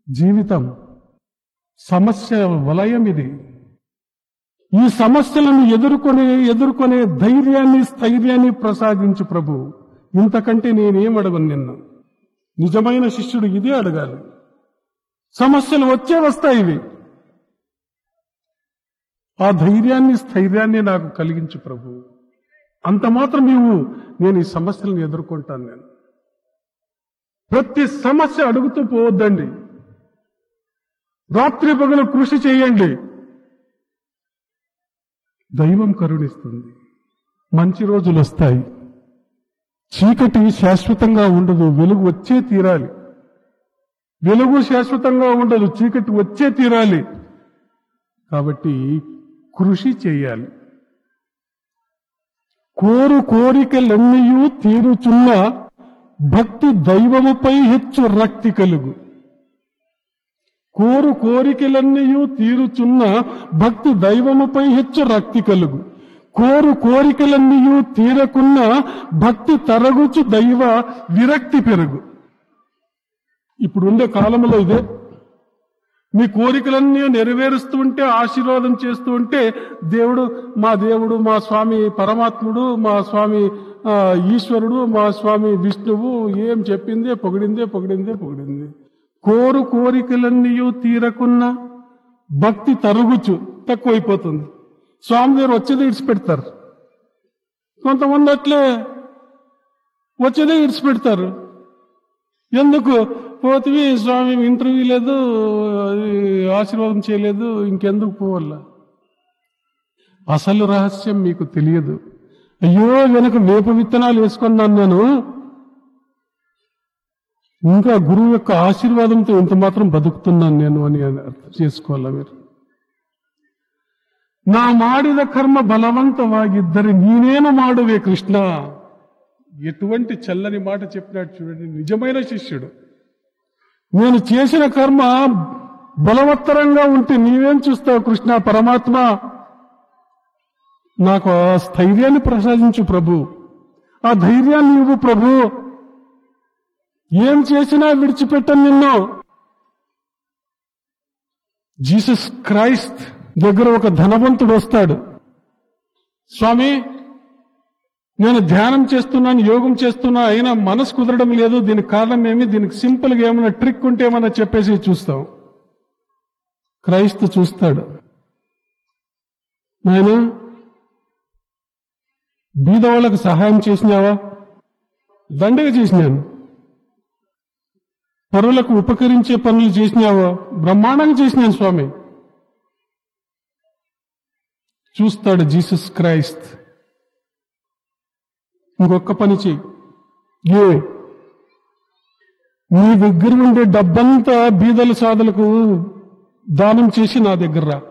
జీవితం సమస్య వలయం ఇది ఈ సమస్యలను ఎదుర్కొనే ఎదుర్కొనే ధైర్యాన్ని స్థైర్యాన్ని ప్రసాదించు ప్రభు ఇంతకంటే నేనేం అడగను నిన్ను నిజమైన శిష్యుడు ఇదే అడగాలి సమస్యలు వచ్చే వస్తాయి ఇవి ఆ ధైర్యాన్ని స్థైర్యాన్ని నాకు కలిగించు ప్రభు అంత మాత్రం నీవు నేను ఈ సమస్యలను ఎదుర్కొంటాను నేను ప్రతి సమస్య అడుగుతూ పోవద్దండి రాత్రి పగలు కృషి చేయండి దైవం కరుణిస్తుంది మంచి రోజులు వస్తాయి చీకటి శాశ్వతంగా ఉండదు వెలుగు వచ్చే తీరాలి వెలుగు శాశ్వతంగా ఉండదు చీకటి వచ్చే తీరాలి కాబట్టి కృషి చేయాలి కోరు కోరికలన్నీయూ తీరుచున్న భక్తి దైవముపై హెచ్చు రక్తి కలుగు కోరు కోరికలన్నీయూ తీరుచున్న భక్తి దైవముపై హెచ్చు రక్తి కలుగు కోరు కోరికలన్నీయూ తీరకున్న భక్తి తరగుచు దైవ విరక్తి పెరుగు ఇప్పుడుండే కాలంలో ఇదే మీ కోరికలన్నీ నెరవేరుస్తూ ఉంటే ఆశీర్వాదం చేస్తూ ఉంటే దేవుడు మా దేవుడు మా స్వామి పరమాత్ముడు మా స్వామి ఆ, ఈశ్వరుడు మా స్వామి విష్ణువు ఏం చెప్పిందే పొగిడిందే పొగిడిందే పొగిడింది కోరు కోరికలన్నీ తీరకున్న భక్తి తరుగుచు తక్కువైపోతుంది స్వామి దగ్గర వచ్చేది ఇడిచిపెడతారు కొంతమంది అట్లే వచ్చేదే ఇడిచిపెడతారు ఎందుకు పోతివి స్వామి ఇంటర్వ్యూ లేదు అది ఆశీర్వాదం చేయలేదు ఇంకెందుకు పోవాల అసలు రహస్యం మీకు తెలియదు అయ్యో వెనక వేప విత్తనాలు వేసుకున్నాను నేను ఇంకా గురువు యొక్క ఆశీర్వాదంతో ఇంత మాత్రం బతుకుతున్నాను నేను అని అర్థం చేసుకోవాలా మీరు నా ಮಾಡಿದ కర్మ బలవంతವಾಗಿದ್ದರೆ ನೀನೇನು ಮಾಡುವೆ కృష్ణ ఎటువంటి చల్లని మాట చెప్పినాడు చూడండి నిజమైన శిష్యుడు నేను చేసిన కర్మ బలవత్తరంగా ఉంటే నీవేం చూస్తావు కృష్ణ పరమాత్మ నాకు ఆ స్థైర్యాన్ని ప్రసాదించు ప్రభు ఆ ధైర్యాన్ని ఇవ్వు ప్రభు ఏం చేసినా విడిచిపెట్టను నిన్ను జీసస్ క్రైస్ట్ దగ్గర ఒక ధనవంతుడు వస్తాడు స్వామి నేను ధ్యానం చేస్తున్నాను యోగం చేస్తున్నా అయినా మనసు కుదరడం లేదు దీనికి కారణం ఏమి దీనికి సింపుల్ గా ఏమైనా ట్రిక్ ఉంటే ఏమైనా చెప్పేసి చూస్తాం క్రైస్తు చూస్తాడు నాయన బీద వాళ్ళకు సహాయం చేసినావా దండగా చేసినాను పరులకు ఉపకరించే పనులు చేసినావా బ్రహ్మాండంగా చేసినాను స్వామి చూస్తాడు జీసస్ క్రైస్ట్ ఇంకొక పని చెయ్యి ఏ నీ దగ్గర ఉండే డబ్బంతా బీదల సాధలకు దానం చేసి నా దగ్గర రా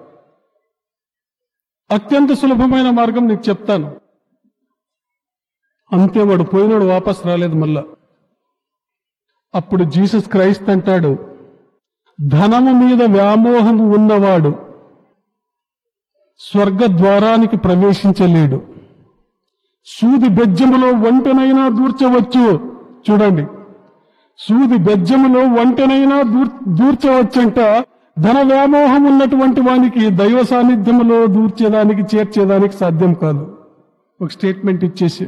అత్యంత సులభమైన మార్గం నీకు చెప్తాను అంతే వాడు పోయినాడు వాపస్ రాలేదు మళ్ళా అప్పుడు జీసస్ క్రైస్ట్ అంటాడు ధనము మీద వ్యామోహం ఉన్నవాడు స్వర్గ ద్వారానికి ప్రవేశించలేడు సూది బెజ్జములో వంటనైనా దూర్చవచ్చు చూడండి సూది బెజ్జములో వంటనైనా దూర్ దూర్చవచ్చంట ధన వ్యామోహం ఉన్నటువంటి వానికి దైవ సాన్నిధ్యములో దూర్చేదానికి చేర్చేదానికి సాధ్యం కాదు ఒక స్టేట్మెంట్ ఇచ్చేసి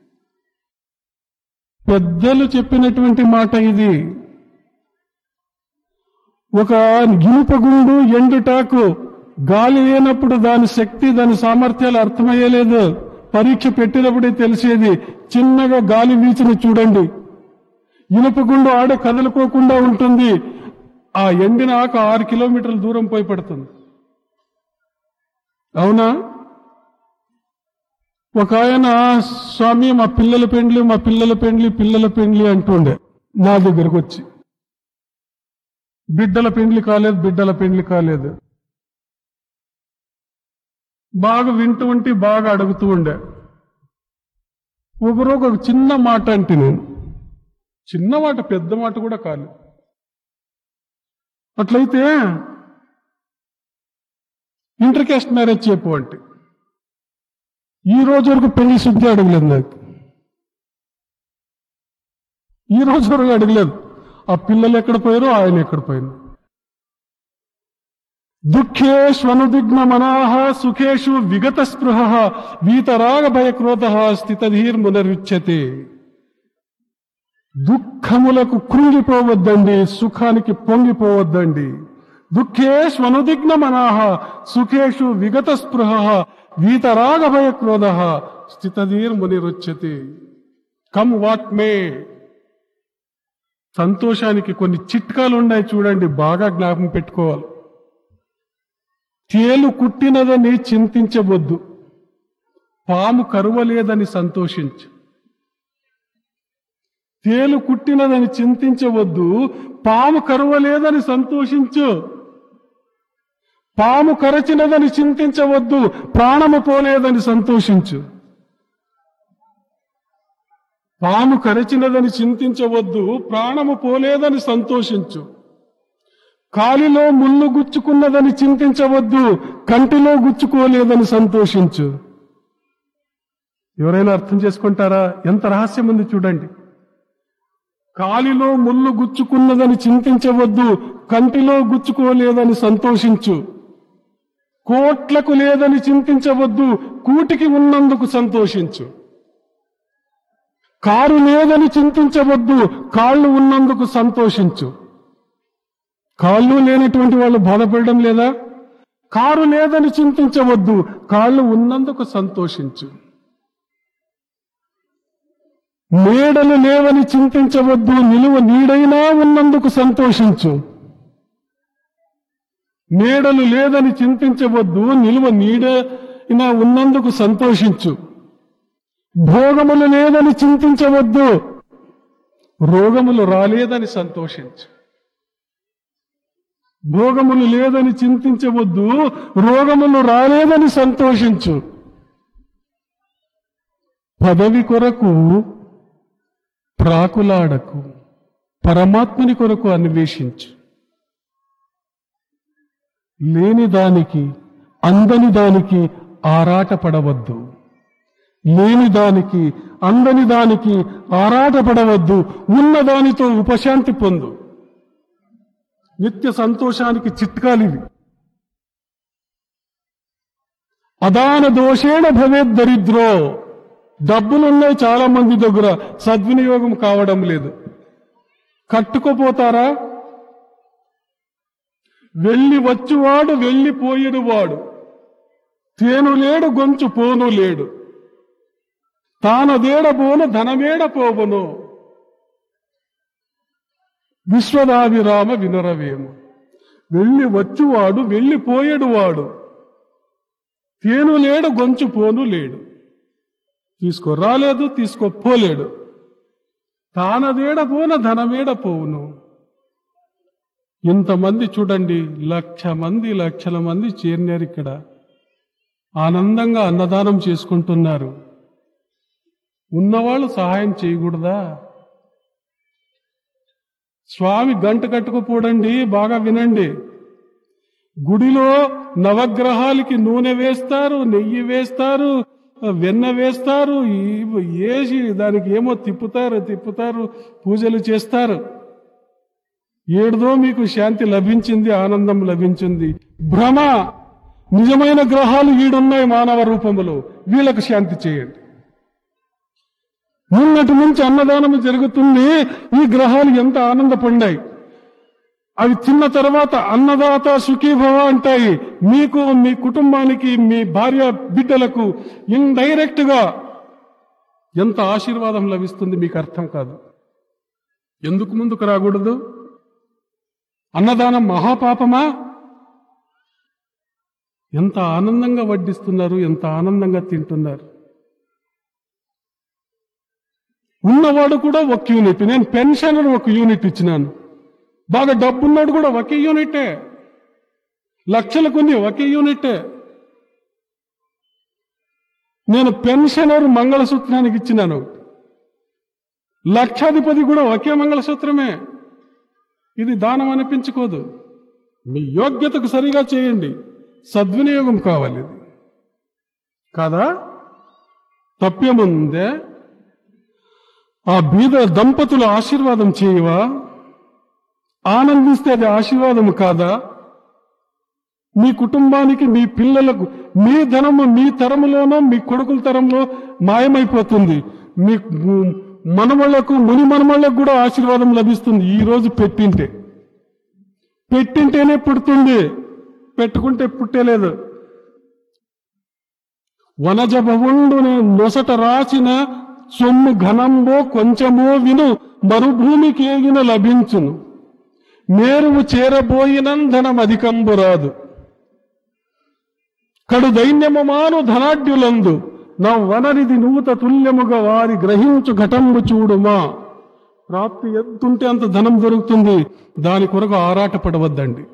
పెద్దలు చెప్పినటువంటి మాట ఇది ఒక ఇనుపగుండు ఎండుటాకు గాలి లేనప్పుడు దాని శక్తి దాని సామర్థ్యాలు అర్థమయ్యలేదు పరీక్ష పెట్టినప్పుడే తెలిసేది చిన్నగా గాలి వీచిన చూడండి ఇనుపగుండు ఆడ కదలుకోకుండా ఉంటుంది ఆ ఎండిన ఆకు ఆరు కిలోమీటర్ల దూరం పోయి పడుతుంది అవునా ఒక ఆయన స్వామి మా పిల్లల పెండ్లి మా పిల్లల పెండ్లి పిల్లల పెండ్లి అంటుండే నా దగ్గరకు వచ్చి బిడ్డల పెండ్లి కాలేదు బిడ్డల పెండ్లి కాలేదు బాగా వింటూ ఉంటే బాగా అడుగుతూ ఉండే ఒకరోజు ఒక చిన్న మాట అంటే నేను చిన్న మాట పెద్ద మాట కూడా కాదు అట్లయితే ఇంటర్ క్యాస్ట్ మ్యారేజ్ చెప్పు అంటే ఈ రోజు వరకు పెళ్లి శుద్ధి అడగలేదు నాకు ఈ రోజు వరకు అడగలేదు ఆ పిల్లలు ఎక్కడ పోయారో ఆయన ఎక్కడ పోయినా దుఃఖేష్వనుదిగ్న మనాహ సుఖేషు విగత స్పృహ వీతరాగ భయక్రోధ స్థితధీర్మునరుచ్యతే దుఃఖములకు కృంగిపోవద్దండి సుఖానికి పొంగిపోవద్దండి దుఃఖేష్వనుదిగ్న మనాహ సుఖేషు విగత స్పృహ వీతరాగ భయక్రోధ స్థితధీర్మునిరుచ్యతే కమ్ వాట్ మే సంతోషానికి కొన్ని చిట్కాలు ఉన్నాయి చూడండి బాగా జ్ఞాపకం పెట్టుకోవాలి తేలు కుట్టినదని చింతించవద్దు పాము కరువలేదని సంతోషించు తేలు కుట్టినదని చింతించవద్దు పాము కరువలేదని సంతోషించు పాము కరచినదని చింతించవద్దు ప్రాణము పోలేదని సంతోషించు పాము కరచినదని చింతించవద్దు ప్రాణము పోలేదని సంతోషించు కాలిలో ముళ్ళు గుచ్చుకున్నదని చింతించవద్దు కంటిలో గుచ్చుకోలేదని సంతోషించు ఎవరైనా అర్థం చేసుకుంటారా ఎంత రహస్యం ఉంది చూడండి కాలిలో ముళ్ళు గుచ్చుకున్నదని చింతించవద్దు కంటిలో గుచ్చుకోలేదని సంతోషించు కోట్లకు లేదని చింతించవద్దు కూటికి ఉన్నందుకు సంతోషించు కారు లేదని చింతించవద్దు కాళ్ళు ఉన్నందుకు సంతోషించు కాళ్ళు లేనటువంటి వాళ్ళు బాధపడడం లేదా కారు లేదని చింతించవద్దు కాళ్ళు ఉన్నందుకు సంతోషించు నీడలు లేవని చింతించవద్దు నిలువ నీడైనా ఉన్నందుకు సంతోషించు నీడలు లేదని చింతించవద్దు నిలువ నీడైనా ఉన్నందుకు సంతోషించు భోగములు లేదని చింతించవద్దు రోగములు రాలేదని సంతోషించు భోగములు లేదని చింతించవద్దు రోగములు రాలేదని సంతోషించు పదవి కొరకు ప్రాకులాడకు పరమాత్మని కొరకు అన్వేషించు లేని దానికి అందని దానికి ఆరాటపడవద్దు లేని దానికి అందని దానికి ఆరాటపడవద్దు ఉన్న దానితో ఉపశాంతి పొందు నిత్య సంతోషానికి చిట్కాలివి అదాన దోషేణ భవేద్ దరిద్రో డబ్బులున్నాయి చాలా మంది దగ్గర సద్వినియోగం కావడం లేదు కట్టుకోపోతారా వెళ్ళి వచ్చువాడు వెళ్ళిపోయేడు వాడు తేను లేడు గొంచు పోను లేడు తానదేడ పోను ధనమేడ పోవును విశ్వదాభిరామ వినురవేము వెళ్ళి వచ్చువాడు వెళ్ళిపోయేడు వాడు తేను లేడు గొంచు పోను లేడు తీసుకో రాలేదు తీసుకో పోలేడు తానదేడ పోన ధనమేడ పోవును ఇంతమంది చూడండి లక్ష మంది లక్షల మంది చేరినారు ఇక్కడ ఆనందంగా అన్నదానం చేసుకుంటున్నారు ఉన్నవాళ్ళు సహాయం చేయకూడదా స్వామి గంట కట్టుకుపోడండి బాగా వినండి గుడిలో నవగ్రహాలకి నూనె వేస్తారు నెయ్యి వేస్తారు వెన్న వేస్తారు ఈ- వేసి దానికి ఏమో తిప్పుతారు తిప్పుతారు పూజలు చేస్తారు ఏడుదో మీకు శాంతి లభించింది ఆనందం లభించింది భ్రమ నిజమైన గ్రహాలు వీడున్నాయి మానవ రూపములో వీళ్ళకు శాంతి చేయండి నిన్నటి నుంచి అన్నదానం జరుగుతుంది ఈ గ్రహాలు ఎంత ఆనందపడినాయి అవి తిన్న తర్వాత అన్నదాత సుఖీభవ అంటాయి మీకు మీ కుటుంబానికి మీ భార్య బిడ్డలకు ఇండైరెక్ట్ గా ఎంత ఆశీర్వాదం లభిస్తుంది మీకు అర్థం కాదు ఎందుకు ముందుకు రాకూడదు అన్నదానం మహాపాపమా ఎంత ఆనందంగా వడ్డిస్తున్నారు ఎంత ఆనందంగా తింటున్నారు ఉన్నవాడు కూడా ఒక యూనిట్ నేను పెన్షనర్ ఒక యూనిట్ ఇచ్చినాను బాగా డబ్బున్నాడు కూడా ఒకే యూనిటే లక్షల కొన్ని ఒకే యూనిటే నేను పెన్షనర్ మంగళసూత్రానికి ఇచ్చినాను లక్షాధిపతి కూడా ఒకే మంగళసూత్రమే ఇది దానం అనిపించుకోదు మీ యోగ్యతకు సరిగా చేయండి సద్వినియోగం కావాలి ఇది కాదా తప్యముందే ఆ బీద దంపతుల ఆశీర్వాదం చేయవా ఆనందిస్తే అది ఆశీర్వాదం కాదా మీ కుటుంబానికి మీ పిల్లలకు మీ ధనము మీ తరములోనో మీ కొడుకుల తరంలో మాయమైపోతుంది మీ మనమళ్లకు ముని మనమళ్ళకు కూడా ఆశీర్వాదం లభిస్తుంది ఈ రోజు పెట్టింటే పెట్టింటేనే పుడుతుంది పెట్టుకుంటే పుట్టేలేదు వనజ భవుండుని నొసట రాసిన సొమ్ము ఘనంబో కొంచెమో విను మరుభూమికేగిన లభించును మేరువు చేరబోయినంధనం అధికంబు రాదు కడు దైన్యము మాను ధనాఢ్యులందు నా వనరిది నూత తుల్యముగా వారి గ్రహించు ఘటంబు చూడుమా ప్రాప్తి ఎంతుంటే అంత ధనం దొరుకుతుంది దాని కొరకు ఆరాటపడవద్దండి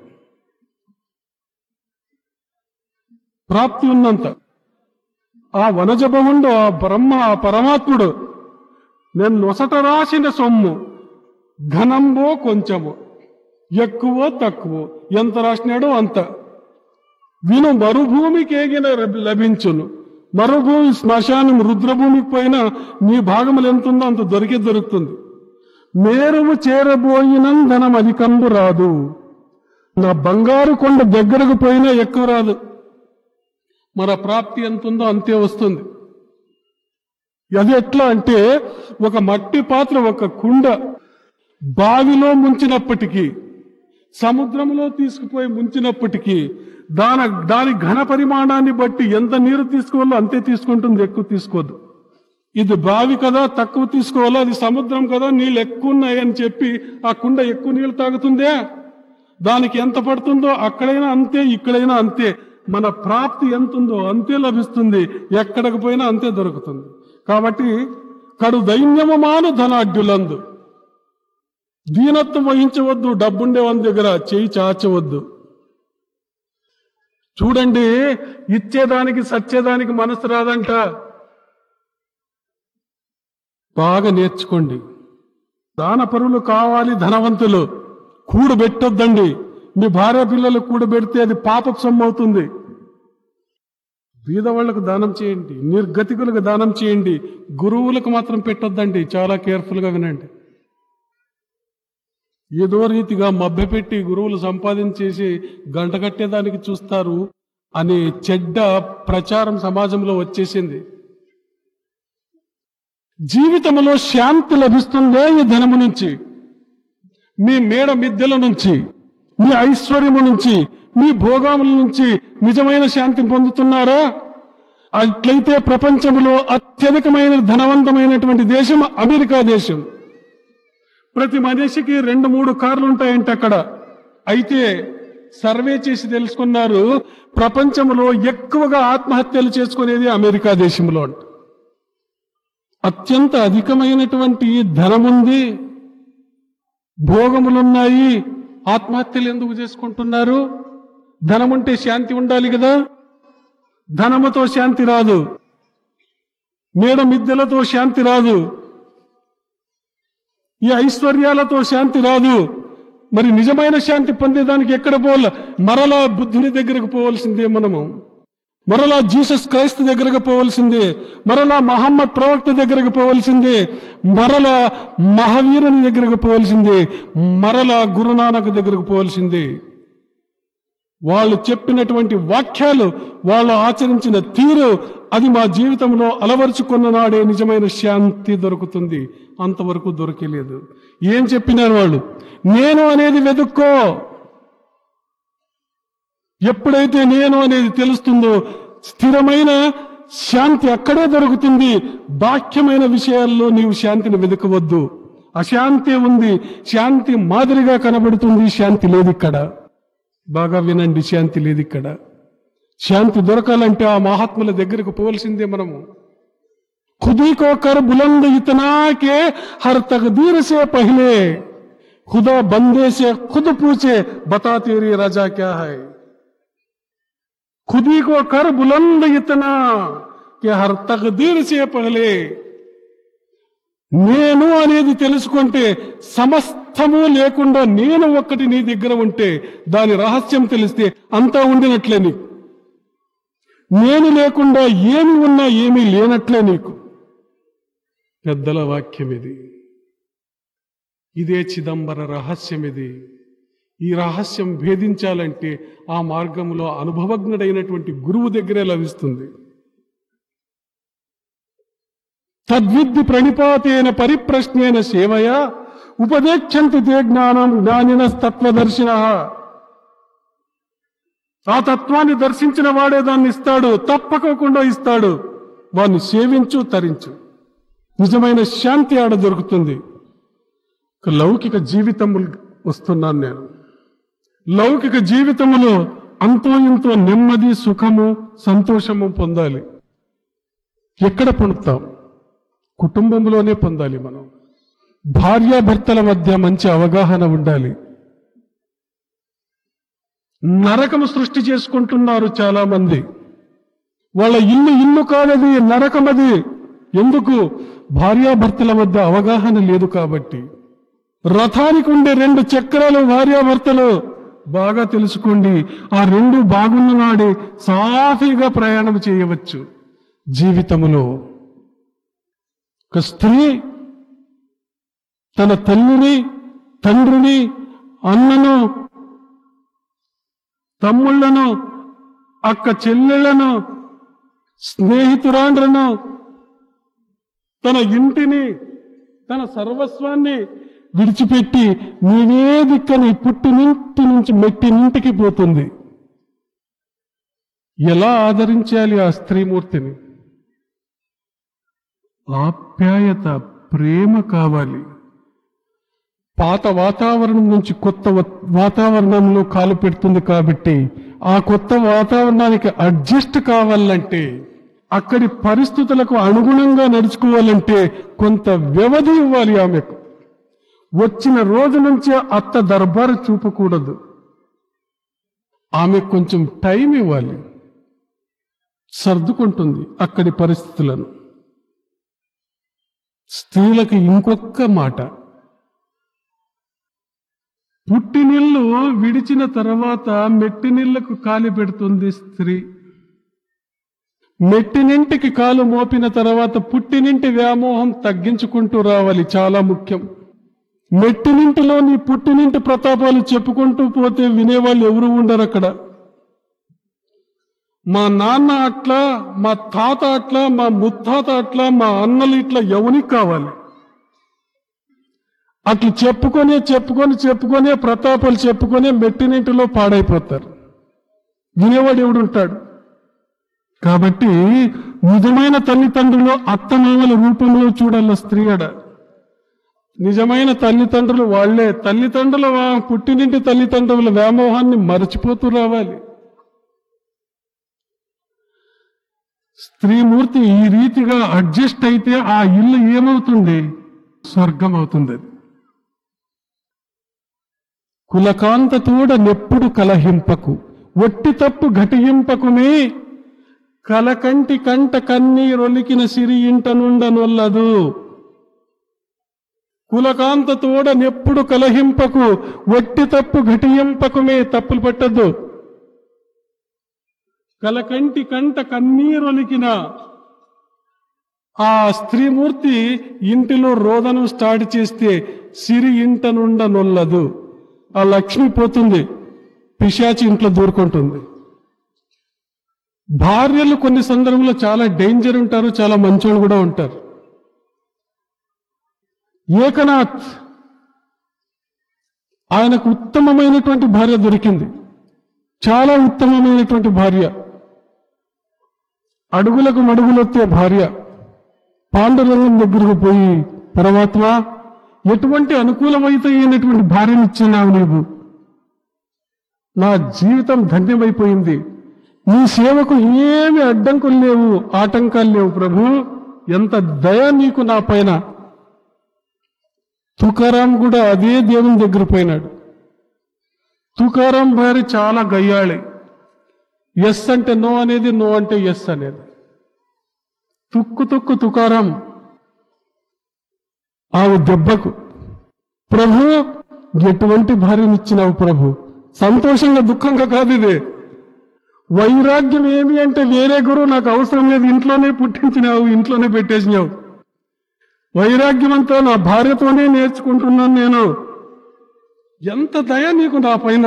ప్రాప్తి ఉన్నంత ఆ వనజభవుండు ఆ బ్రహ్మ ఆ పరమాత్ముడు నేను నొసట రాసిన సొమ్ము ఘనంబో కొంచెము ఎక్కువ తక్కువ ఎంత రాసినాడో అంత విను మరుభూమికి ఏగిన లభించును మరుభూమి శ్మశానం రుద్రభూమికి పైన నీ భాగములు ఎంతుందో అంత దొరికే దొరుకుతుంది మేరువు చేరబోయినందనం అధికంబు రాదు నా బంగారు కొండ దగ్గరకు పోయినా ఎక్కువ రాదు మన ప్రాప్తి ఎంత ఉందో అంతే వస్తుంది అది ఎట్లా అంటే ఒక మట్టి పాత్ర ఒక కుండ బావిలో ముంచినప్పటికీ సముద్రంలో తీసుకుపోయి ముంచినప్పటికీ దాని దాని ఘన పరిమాణాన్ని బట్టి ఎంత నీరు తీసుకోవాలో అంతే తీసుకుంటుంది ఎక్కువ తీసుకోదు ఇది బావి కదా తక్కువ తీసుకోవాలో అది సముద్రం కదా నీళ్ళు ఎక్కువ ఉన్నాయని చెప్పి ఆ కుండ ఎక్కువ నీళ్ళు తాగుతుందే దానికి ఎంత పడుతుందో అక్కడైనా అంతే ఇక్కడైనా అంతే మన ప్రాప్తి ఎంత ఉందో అంతే లభిస్తుంది ఎక్కడికి పోయినా అంతే దొరుకుతుంది కాబట్టి కడు దైన్యము మాను ధనాఢ్యులందు దీనత్వం వహించవద్దు డబ్బుండే వాళ్ళ దగ్గర చేయి చాచవద్దు చూడండి ఇచ్చేదానికి సచ్చేదానికి మనసు రాదంట బాగా నేర్చుకోండి దాన పరులు కావాలి ధనవంతులు కూడబెట్టొద్దండి మీ భార్య పిల్లలు కూడబెడితే అది పాప సొమ్ము అవుతుంది బీదవాళ్లకు దానం చేయండి నిర్గతికులకు దానం చేయండి గురువులకు మాత్రం పెట్టొద్దండి చాలా కేర్ఫుల్గా వినండి ఏదో రీతిగా మభ్యపెట్టి గురువులు సంపాదించేసి గంట కట్టేదానికి చూస్తారు అనే చెడ్డ ప్రచారం సమాజంలో వచ్చేసింది జీవితంలో శాంతి లభిస్తుందే ఈ ధనము నుంచి మీ మేడ మిద్దెల నుంచి మీ ఐశ్వర్యము నుంచి మీ భోగముల నుంచి నిజమైన శాంతి పొందుతున్నారా అట్లయితే ప్రపంచంలో అత్యధికమైన ధనవంతమైనటువంటి దేశం అమెరికా దేశం ప్రతి మనిషికి రెండు మూడు కార్లు ఉంటాయంట అక్కడ అయితే సర్వే చేసి తెలుసుకున్నారు ప్రపంచంలో ఎక్కువగా ఆత్మహత్యలు చేసుకునేది అమెరికా దేశంలో అంట అత్యంత అధికమైనటువంటి ధనముంది భోగములున్నాయి ఆత్మహత్యలు ఎందుకు చేసుకుంటున్నారు ధనముంటే శాంతి ఉండాలి కదా ధనముతో శాంతి రాదు మేడ మిద్దెలతో శాంతి రాదు ఈ ఐశ్వర్యాలతో శాంతి రాదు మరి నిజమైన శాంతి పొందేదానికి ఎక్కడ పోవాల మరలా బుద్ధుని దగ్గరకు పోవలసిందే మనము మరలా జీసస్ క్రైస్తు దగ్గరకు పోవలసిందే మరలా మహమ్మద్ ప్రవక్త దగ్గరకు పోవలసిందే మరలా మహావీరుని దగ్గరకు పోవలసిందే మరలా గురునానక్ దగ్గరకు పోవలసిందే వాళ్ళు చెప్పినటువంటి వాక్యాలు వాళ్ళు ఆచరించిన తీరు అది మా జీవితంలో అలవరుచుకున్న నాడే నిజమైన శాంతి దొరుకుతుంది అంతవరకు దొరికేలేదు ఏం చెప్పినారు వాళ్ళు నేను అనేది వెతుక్కో ఎప్పుడైతే నేను అనేది తెలుస్తుందో స్థిరమైన శాంతి అక్కడే దొరుకుతుంది బాహ్యమైన విషయాల్లో నీవు శాంతిని వెతకవద్దు అశాంతి ఉంది శాంతి మాదిరిగా కనబడుతుంది శాంతి లేదు ఇక్కడ బాగా వినండి శాంతి లేదు ఇక్కడ శాంతి దొరకాలంటే ఆ మహాత్ముల దగ్గరకు పోవలసిందే మనము खुदी को कर बुलंद इतना के हर तकदीर से पहले खुदा बंदे से खुद पूछे बता तेरी रजा क्या है खुदी को कर बुलंद इतना कि हर तकदीर से पहले నేను అనేది తెలుసుకుంటే సమస్తము లేకుండా నేను ఒక్కటి నీ దగ్గర ఉంటే దాని రహస్యం తెలిస్తే అంతా ఉండినట్లే నీకు నేను లేకుండా ఏమి ఉన్నా ఏమీ లేనట్లే నీకు పెద్దల వాక్యం ఇది ఇదే చిదంబర రహస్యం ఇది ఈ రహస్యం భేదించాలంటే ఆ మార్గంలో అనుభవజ్ఞుడైనటువంటి గురువు దగ్గరే లభిస్తుంది తద్విద్ది ప్రణిపాతేన పరిప్రశ్నేన సేవయ ఉపదేక్షంతి తే జ్ఞానం జ్ఞానిన తత్వదర్శిన ఆ తత్వాన్ని దర్శించిన వాడే దాన్ని ఇస్తాడు తప్పకోకుండా ఇస్తాడు వాన్ని సేవించు తరించు నిజమైన శాంతి ఆడ దొరుకుతుంది ఇక లౌకిక జీవితములు వస్తున్నాను నేను లౌకిక జీవితములో అంతో ఇంతో నెమ్మది సుఖము సంతోషము పొందాలి ఎక్కడ పొందుతాం కుటుంబంలోనే పొందాలి మనం భార్యాభర్తల మధ్య మంచి అవగాహన ఉండాలి నరకము సృష్టి చేసుకుంటున్నారు చాలా మంది వాళ్ళ ఇల్లు ఇల్లు కాదది నరకమది ఎందుకు భార్యాభర్తల మధ్య అవగాహన లేదు కాబట్టి రథానికి ఉండే రెండు చక్రాలు భార్యాభర్తలు బాగా తెలుసుకోండి ఆ రెండు బాగున్న నాడే సాఫీగా ప్రయాణం చేయవచ్చు జీవితములో ఒక స్త్రీ తన తల్లిని తండ్రిని అన్నను తమ్ముళ్లను అక్క చెల్లెళ్లను స్నేహితురాండ్రను తన ఇంటిని తన సర్వస్వాన్ని విడిచిపెట్టి నీవే దిక్కని పుట్టినింటి నుంచి మెట్టినింటికి పోతుంది ఎలా ఆదరించాలి ఆ స్త్రీమూర్తిని ఆప్యాయత ప్రేమ కావాలి పాత వాతావరణం నుంచి కొత్త వ- వాతావరణంలో కాలు పెడుతుంది కాబట్టి ఆ కొత్త వాతావరణానికి అడ్జస్ట్ కావాలంటే అక్కడి పరిస్థితులకు అనుగుణంగా నడుచుకోవాలంటే కొంత వ్యవధి ఇవ్వాలి ఆమెకు వచ్చిన రోజు నుంచే అత్త దర్బారు చూపకూడదు ఆమెకు కొంచెం టైం ఇవ్వాలి సర్దుకుంటుంది అక్కడి పరిస్థితులను స్త్రీలకు ఇంకొక మాట పుట్టినిల్లు విడిచిన తర్వాత మెట్టినిళ్లకు కాలి పెడుతుంది స్త్రీ మెట్టినింటికి కాలు మోపిన తర్వాత పుట్టినింటి వ్యామోహం తగ్గించుకుంటూ రావాలి చాలా ముఖ్యం మెట్టినింటిలో నీ పుట్టినింటి ప్రతాపాలు చెప్పుకుంటూ పోతే వినేవాళ్ళు ఎవరు ఉండరు అక్కడ మా నాన్న అట్లా మా తాత అట్లా మా ముత్తాత అట్లా మా అన్నలు ఇట్లా ఎవనికి కావాలి అట్లా చెప్పుకొని చెప్పుకొని చెప్పుకొని ప్రతాపాలు చెప్పుకొని మెట్టినింటిలో పాడైపోతారు వినేవాడు ఎవడుంటాడు కాబట్టి నిజమైన తల్లిదండ్రులు అత్తమామల రూపంలో చూడాల స్త్రీ అడ నిజమైన తల్లిదండ్రులు వాళ్లే తల్లిదండ్రుల వా- పుట్టినింటి తల్లిదండ్రుల వ్యామోహాన్ని మరచిపోతూ రావాలి స్త్రీమూర్తి ఈ రీతిగా అడ్జస్ట్ అయితే ఆ ఇల్లు ఏమవుతుంది స్వర్గం అవుతుంది అది కులకాంతతోడ నెప్పుడు కలహింపకు ఒట్టి తప్పు ఘటింపకుమే కలకంటి కంట కన్నీరొలికిన సిరి ఇంట నుండనొల్లదు కులకాంతతోడ నెప్పుడు కలహింపకు ఒట్టి తప్పు ఘటింపకుమే తప్పులు పట్టద్దు కలకంటి కంట కన్నీరొలికిన ఆ స్త్రీమూర్తి ఇంటిలో రోదనం స్టార్ట్ చేస్తే సిరి ఇంట నుండ నొల్లదు ఆ లక్ష్మి పోతుంది పిశాచి ఇంట్లో దూరుకుంటుంది భార్యలు కొన్ని సందర్భంలో చాలా డేంజర్ ఉంటారు చాలా మంచోళ్ళు కూడా ఉంటారు ఏకనాథ్ ఆయనకు ఉత్తమమైనటువంటి భార్య దొరికింది చాలా ఉత్తమమైనటువంటి భార్య అడుగులకు మడుగులొత్తే భార్య పాండురంగం దగ్గరకు పోయి పరమాత్మ ఎటువంటి అనుకూలమైనటువంటి భార్యను ఇచ్చినావు నీవు నా జీవితం ధన్యమైపోయింది నీ సేవకు ఏమి అడ్డంకులు లేవు ఆటంకాలు లేవు ప్రభు ఎంత దయ నీకు నా పైన తుకారాం కూడా అదే దేవుని దగ్గర పోయినాడు తుకారాం భార్య చాలా గయ్యాళి ఎస్ అంటే నో అనేది నో అంటే ఎస్ అనేది తుక్కు తుక్కు తుకారాం ఆమె దెబ్బకు ప్రభు ఎటువంటి భార్యనిచ్చినావు ప్రభు సంతోషంగా దుఃఖంగా కాదు ఇది వైరాగ్యం ఏమి అంటే వేరే గురువు నాకు అవసరం లేదు ఇంట్లోనే పుట్టించినావు ఇంట్లోనే పెట్టేసినావు వైరాగ్యం అంతా నా భార్యతోనే నేర్చుకుంటున్నాను నేను ఎంత దయ నీకు నా పైన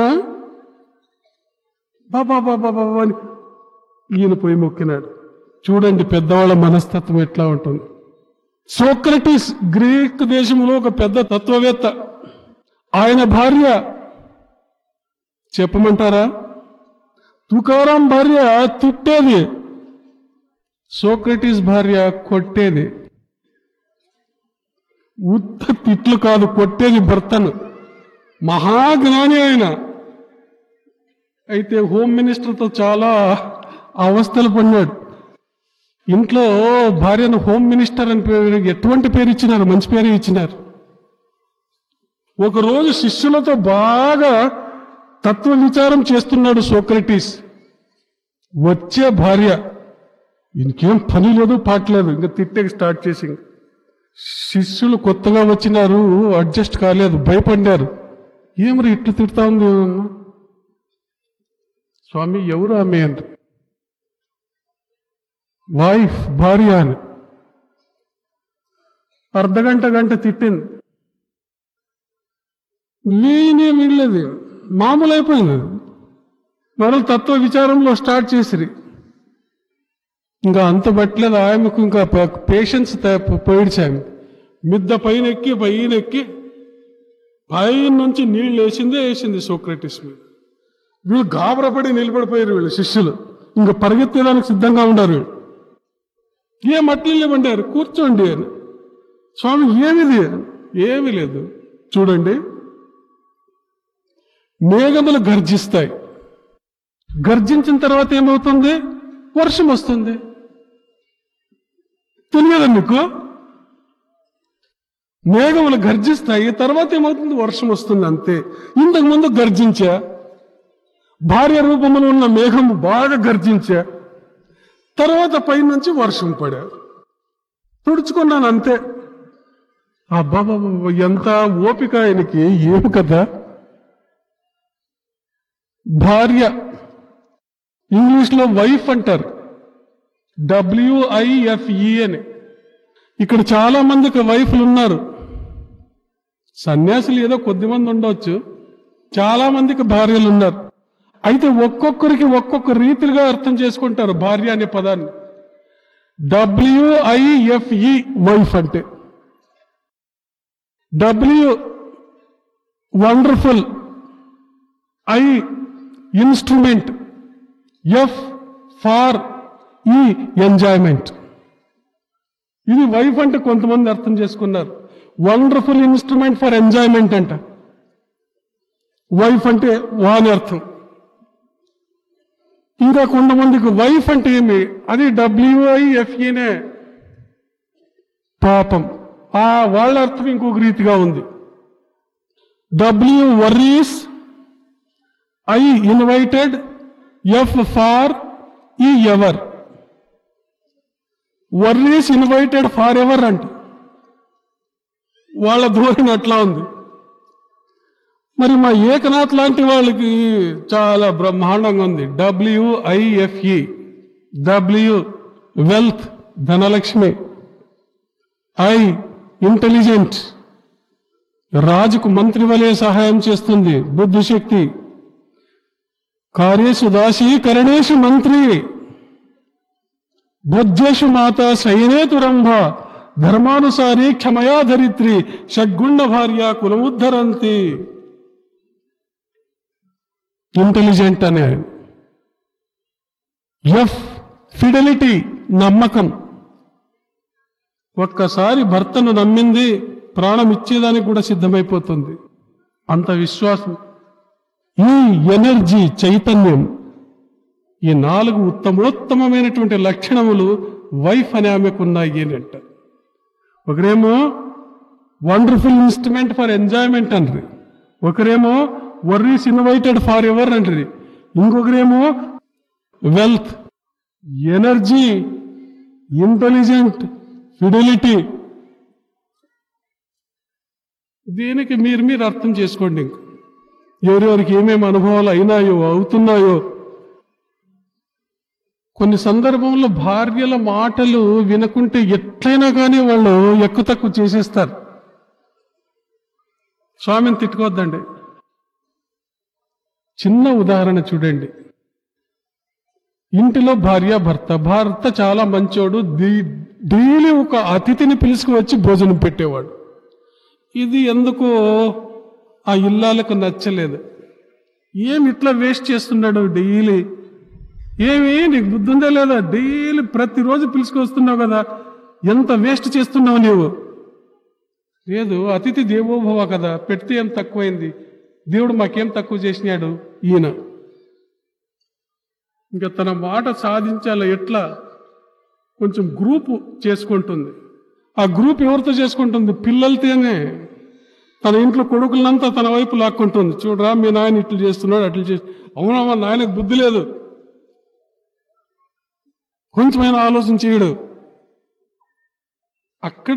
బాబా బాబా బాబా అని ఈయన పోయి మొక్కినాడు చూడండి పెద్దవాళ్ళ మనస్తత్వం ఎట్లా ఉంటుంది సోక్రటీస్ గ్రీక్ దేశంలో ఒక పెద్ద తత్వవేత్త ఆయన భార్య చెప్పమంటారా తుకారాం భార్య తిట్టేది సోక్రటీస్ భార్య కొట్టేది ఉత్త తిట్లు కాదు కొట్టేది భర్తను మహాజ్ఞాని ఆయన అయితే హోమ్ మినిస్టర్తో చాలా అవస్థలు పడినాడు ఇంట్లో భార్యను హోమ్ మినిస్టర్ అని పేరు ఎటువంటి పేరు ఇచ్చినారు మంచి పేరు ఇచ్చినారు ఒకరోజు శిష్యులతో బాగా తత్వ విచారం చేస్తున్నాడు సోక్రటీస్ వచ్చే భార్య ఇంకేం పని లేదు పాటలేదు ఇంకా తిట్టేకి స్టార్ట్ చేసి శిష్యులు కొత్తగా వచ్చినారు అడ్జస్ట్ కాలేదు భయపడ్డారు ఏమరి ఇట్లు తిడతా ఉంది అన్నా? స్వామి ఎవరు ఆమె అంట వైఫ్ భార్య అని అర్ధగంట గంట తిట్టింది లేనే వీళ్ళది మామూలు అయిపోయింది మరల తత్వ విచారంలో స్టార్ట్ చేసిరి ఇంకా అంత పట్టలేదు ఆమెకు ఇంకా పేషెన్స్ పోయిడ్చాము మిద్ద పైన ఎక్కి పైన ఎక్కి పైన నుంచి నీళ్ళు వేసిందే వేసింది సోక్రటిస్ మీద వీళ్ళు గాబరపడి నిలబడిపోయారు వీళ్ళు శిష్యులు ఇంకా పరిగెత్తేదానికి సిద్ధంగా ఉన్నారు వీళ్ళు ఏం అట్లే లేవండారు కూర్చోండి అని స్వామి ఏమిది ఏమీ లేదు చూడండి మేఘములు గర్జిస్తాయి గర్జించిన తర్వాత ఏమవుతుంది వర్షం వస్తుంది తెలియదా మీకు మేఘములు గర్జిస్తాయి తర్వాత ఏమవుతుంది వర్షం వస్తుంది అంతే ఇంతకు ముందు గర్జించా భార్య రూపంలో ఉన్న మేఘం బాగా గర్జించా తర్వాత పైనుంచి వర్షం పడా తుడుచుకున్నాను అంతే అబ్బాబా ఎంత ఓపిక ఆయనకి ఏమి కదా భార్య ఇంగ్లీష్లో వైఫ్ అంటారు డబ్ల్యూఐఎఫ్ఈ అని ఇక్కడ చాలా మందికి వైఫ్లు ఉన్నారు సన్యాసులు ఏదో కొద్ది మంది ఉండవచ్చు చాలా మందికి భార్యలు ఉన్నారు అయితే ఒక్కొక్కరికి ఒక్కొక్క రీతిగా అర్థం చేసుకుంటారు భార్య అనే పదాన్ని డబ్ల్యూఐఎఫ్ఈ వైఫ్ అంటే W wonderful I instrument F for E enjoyment ఇది వైఫ్ అంటే కొంతమంది అర్థం చేసుకున్నారు వండర్ఫుల్ ఇన్స్ట్రుమెంట్ ఫర్ ఎంజాయ్మెంట్ అంట వైఫ్ అంటే వాని అర్థం ఇంకా కొంతమందికి వైఫ్ అంటే ఏమి అది డబ్ల్యూఐఎఫ్ఈనే పాపం ఆ వాళ్ళ అర్థం ఇంకొక రీతిగా ఉంది W worries I invited F for E ever worries invited for ever అంట వాళ్ళ ధోరణి అట్లా ఉంది మరి మా ఏకనాథ్ లాంటి వాళ్ళకి చాలా బ్రహ్మాండంగా ఉంది W I F E W wealth Dhanalakshmi I intelligent రాజుకు మంత్రి వలె సహాయం చేస్తుంది బుద్ధిశక్తి కార్యేషు దాసి కరణేషు మంత్రి భోజ్యేషు మాత శయనేతు రంభ ధర్మానుసారి క్షమయా ధరిత్రి షడ్గుణ భార్య కులముద్ధరంతి ఇంటెలిజెంట్ అనే ఎఫ్ ఫిడలిటీ నమ్మకం ఒక్కసారి భర్తను నమ్మింది ప్రాణం ఇచ్చేదానికి కూడా సిద్ధమైపోతుంది అంత విశ్వాసం ఈ ఎనర్జీ చైతన్యం ఈ నాలుగు ఉత్తమోత్తమమైనటువంటి లక్షణములు వైఫ్ అనే ఆమెకున్నాయి అని అంటారు ఒకరేమో వండర్ఫుల్ ఇన్స్ట్రుమెంట్ ఫర్ ఎంజాయ్మెంట్ అంటారు ఒకరేమో వర్రీస్ ఇన్వైటెడ్ ఫార్ ఎవర్ అంటారు ఇంకొకరేమో వెల్త్ ఎనర్జీ ఇంటెలిజెంట్ ఫిడెలిటీ దీనికి మీరు మీరు అర్థం చేసుకోండి ఇంక ఎవరెవరికి ఏమేమి అనుభవాలు అయినాయో అవుతున్నాయో కొన్ని సందర్భంలో భార్యల మాటలు వినకుంటే ఎట్లయినా కానీ వాళ్ళు ఎక్కువ తక్కువ చేసేస్తారు స్వామిని తిట్టుకోవద్దండి చిన్న ఉదాహరణ చూడండి ఇంటిలో భార్య భర్త భర్త చాలా మంచోడు ది- డైలీ ఒక అతిథిని పిలుచుకువచ్చి భోజనం పెట్టేవాడు ఇది ఎందుకో ఆ ఇల్లాలకు నచ్చలేదు ఏమి ఇట్లా వేస్ట్ చేస్తున్నాడు డైలీ ఏమి నీకు బుద్ధి ఉందా లేదా డైలీ ప్రతిరోజు పిలుచుకొస్తున్నావు కదా ఎంత వేస్ట్ చేస్తున్నావు నీవు లేదు అతిథి దేవోభవ కదా పెడితే ఏం తక్కువైంది దేవుడు మాకేం తక్కువ చేసినాడు ఈయన ఇంకా తన మాట సాధించాలి ఎట్లా కొంచెం గ్రూప్ చేసుకుంటుంది ఆ గ్రూప్ ఎవరితో చేసుకుంటుంది పిల్లలతోనే తన ఇంట్లో కొడుకులంతా తన వైపు లాక్కుంటుంది చూడరా మీ నాయన ఇట్లు చేస్తున్నాడు అట్లు చేసి అవునా మా నాయనకు బుద్ధి లేదు కొంచెమైనా ఆలోచన చేయడు అక్కడ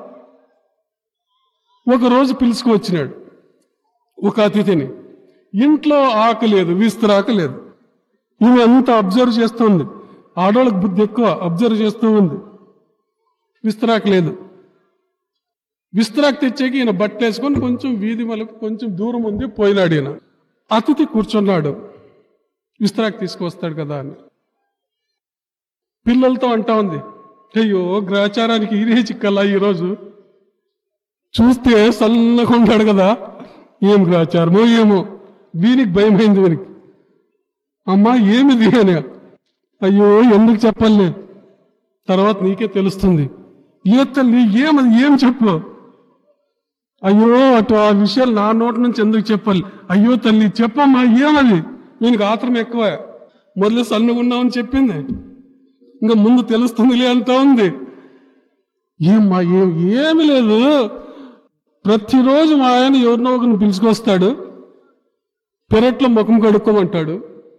ఒక రోజు పిలుచుకు వచ్చినాడు ఒక అతిథిని ఇంట్లో ఆకు లేదు విస్తరాకు లేదు ఈమె అంతా అబ్జర్వ్ చేస్తుంది ఆడవాళ్ళకి బుద్ధి ఎక్కువ అబ్జర్వ్ చేస్తూ ఉంది విస్తరాకు లేదు విస్తరాకు తెచ్చాక ఈయన బట్టలేసుకొని కొంచెం వీధి మలుపు కొంచెం దూరం ఉంది పోయినాడు ఈయన అతిథి కూర్చున్నాడు విస్తరాకు తీసుకొస్తాడు కదా అని పిల్లలతో అంటా ఉంది అయ్యో గ్రాచారానికి ఈరే చిక్కల్లా ఈరోజు చూస్తే సన్నగా ఉంటాడు కదా ఏం గ్రాచారమో ఏమో వీనికి భయమైంది వీనికి అమ్మా ఏమిది అని అయ్యో ఎందుకు చెప్పాలి తర్వాత నీకే తెలుస్తుంది ఏ తల్లి ఏమది ఏం చెప్పు అయ్యో అటు ఆ విషయాలు నా నోటి నుంచి ఎందుకు చెప్పాలి అయ్యో తల్లి చెప్పమ్మా ఏమది దీనికి ఆత్రం ఎక్కువ మొదలు సన్నగున్నామని చెప్పింది ఇంకా ముందు తెలుస్తుందిలే అంతా ఉంది ఏమ్మా ఏం ఏమి లేదు ప్రతిరోజు మా ఆయన ఎవరినో ఒకరిని పిలుచుకొస్తాడు పెరట్లో ముఖం కడుక్కోమంటాడు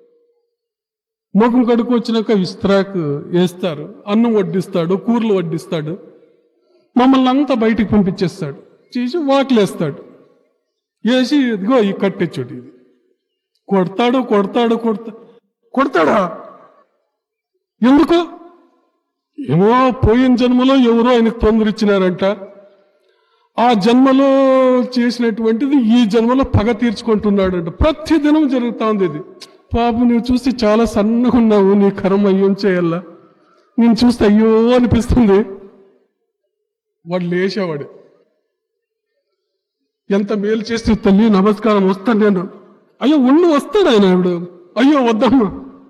ముఖం కడుక్కు వచ్చినాక విస్త్రాకు వేస్తారు అన్నం వడ్డిస్తాడు కూరలు వడ్డిస్తాడు మమ్మల్ని అంతా బయటికి పంపించేస్తాడు చేసి వాకిలేస్తాడు వేసి ఇదిగో ఈ కట్టెచ్చుడు ఇది కొడతాడు కొడతాడు కొడతా కొడతాడా ఎందుకు ఏమో పోయిన జన్మలో ఎవరో ఆయనకు తొందర ఇచ్చినారంట ఆ జన్మలో చేసినటువంటిది ఈ జన్మలో పగ తీర్చుకుంటున్నాడంట ప్రతి దినం జరుగుతా ఉంది ఇది పాపం నువ్వు చూస్తే చాలా సన్నగా ఉన్నావు నీ కర్మ ఏం చేయాలా నేను చూస్తే అయ్యో అనిపిస్తుంది వాడు లేచేవాడు ఎంత మేలు చేస్తే తల్లి నమస్కారం వస్తాను నేను అయ్యో ఉండు వస్తాడు ఆయన ఇప్పుడు అయ్యో వద్దమ్మా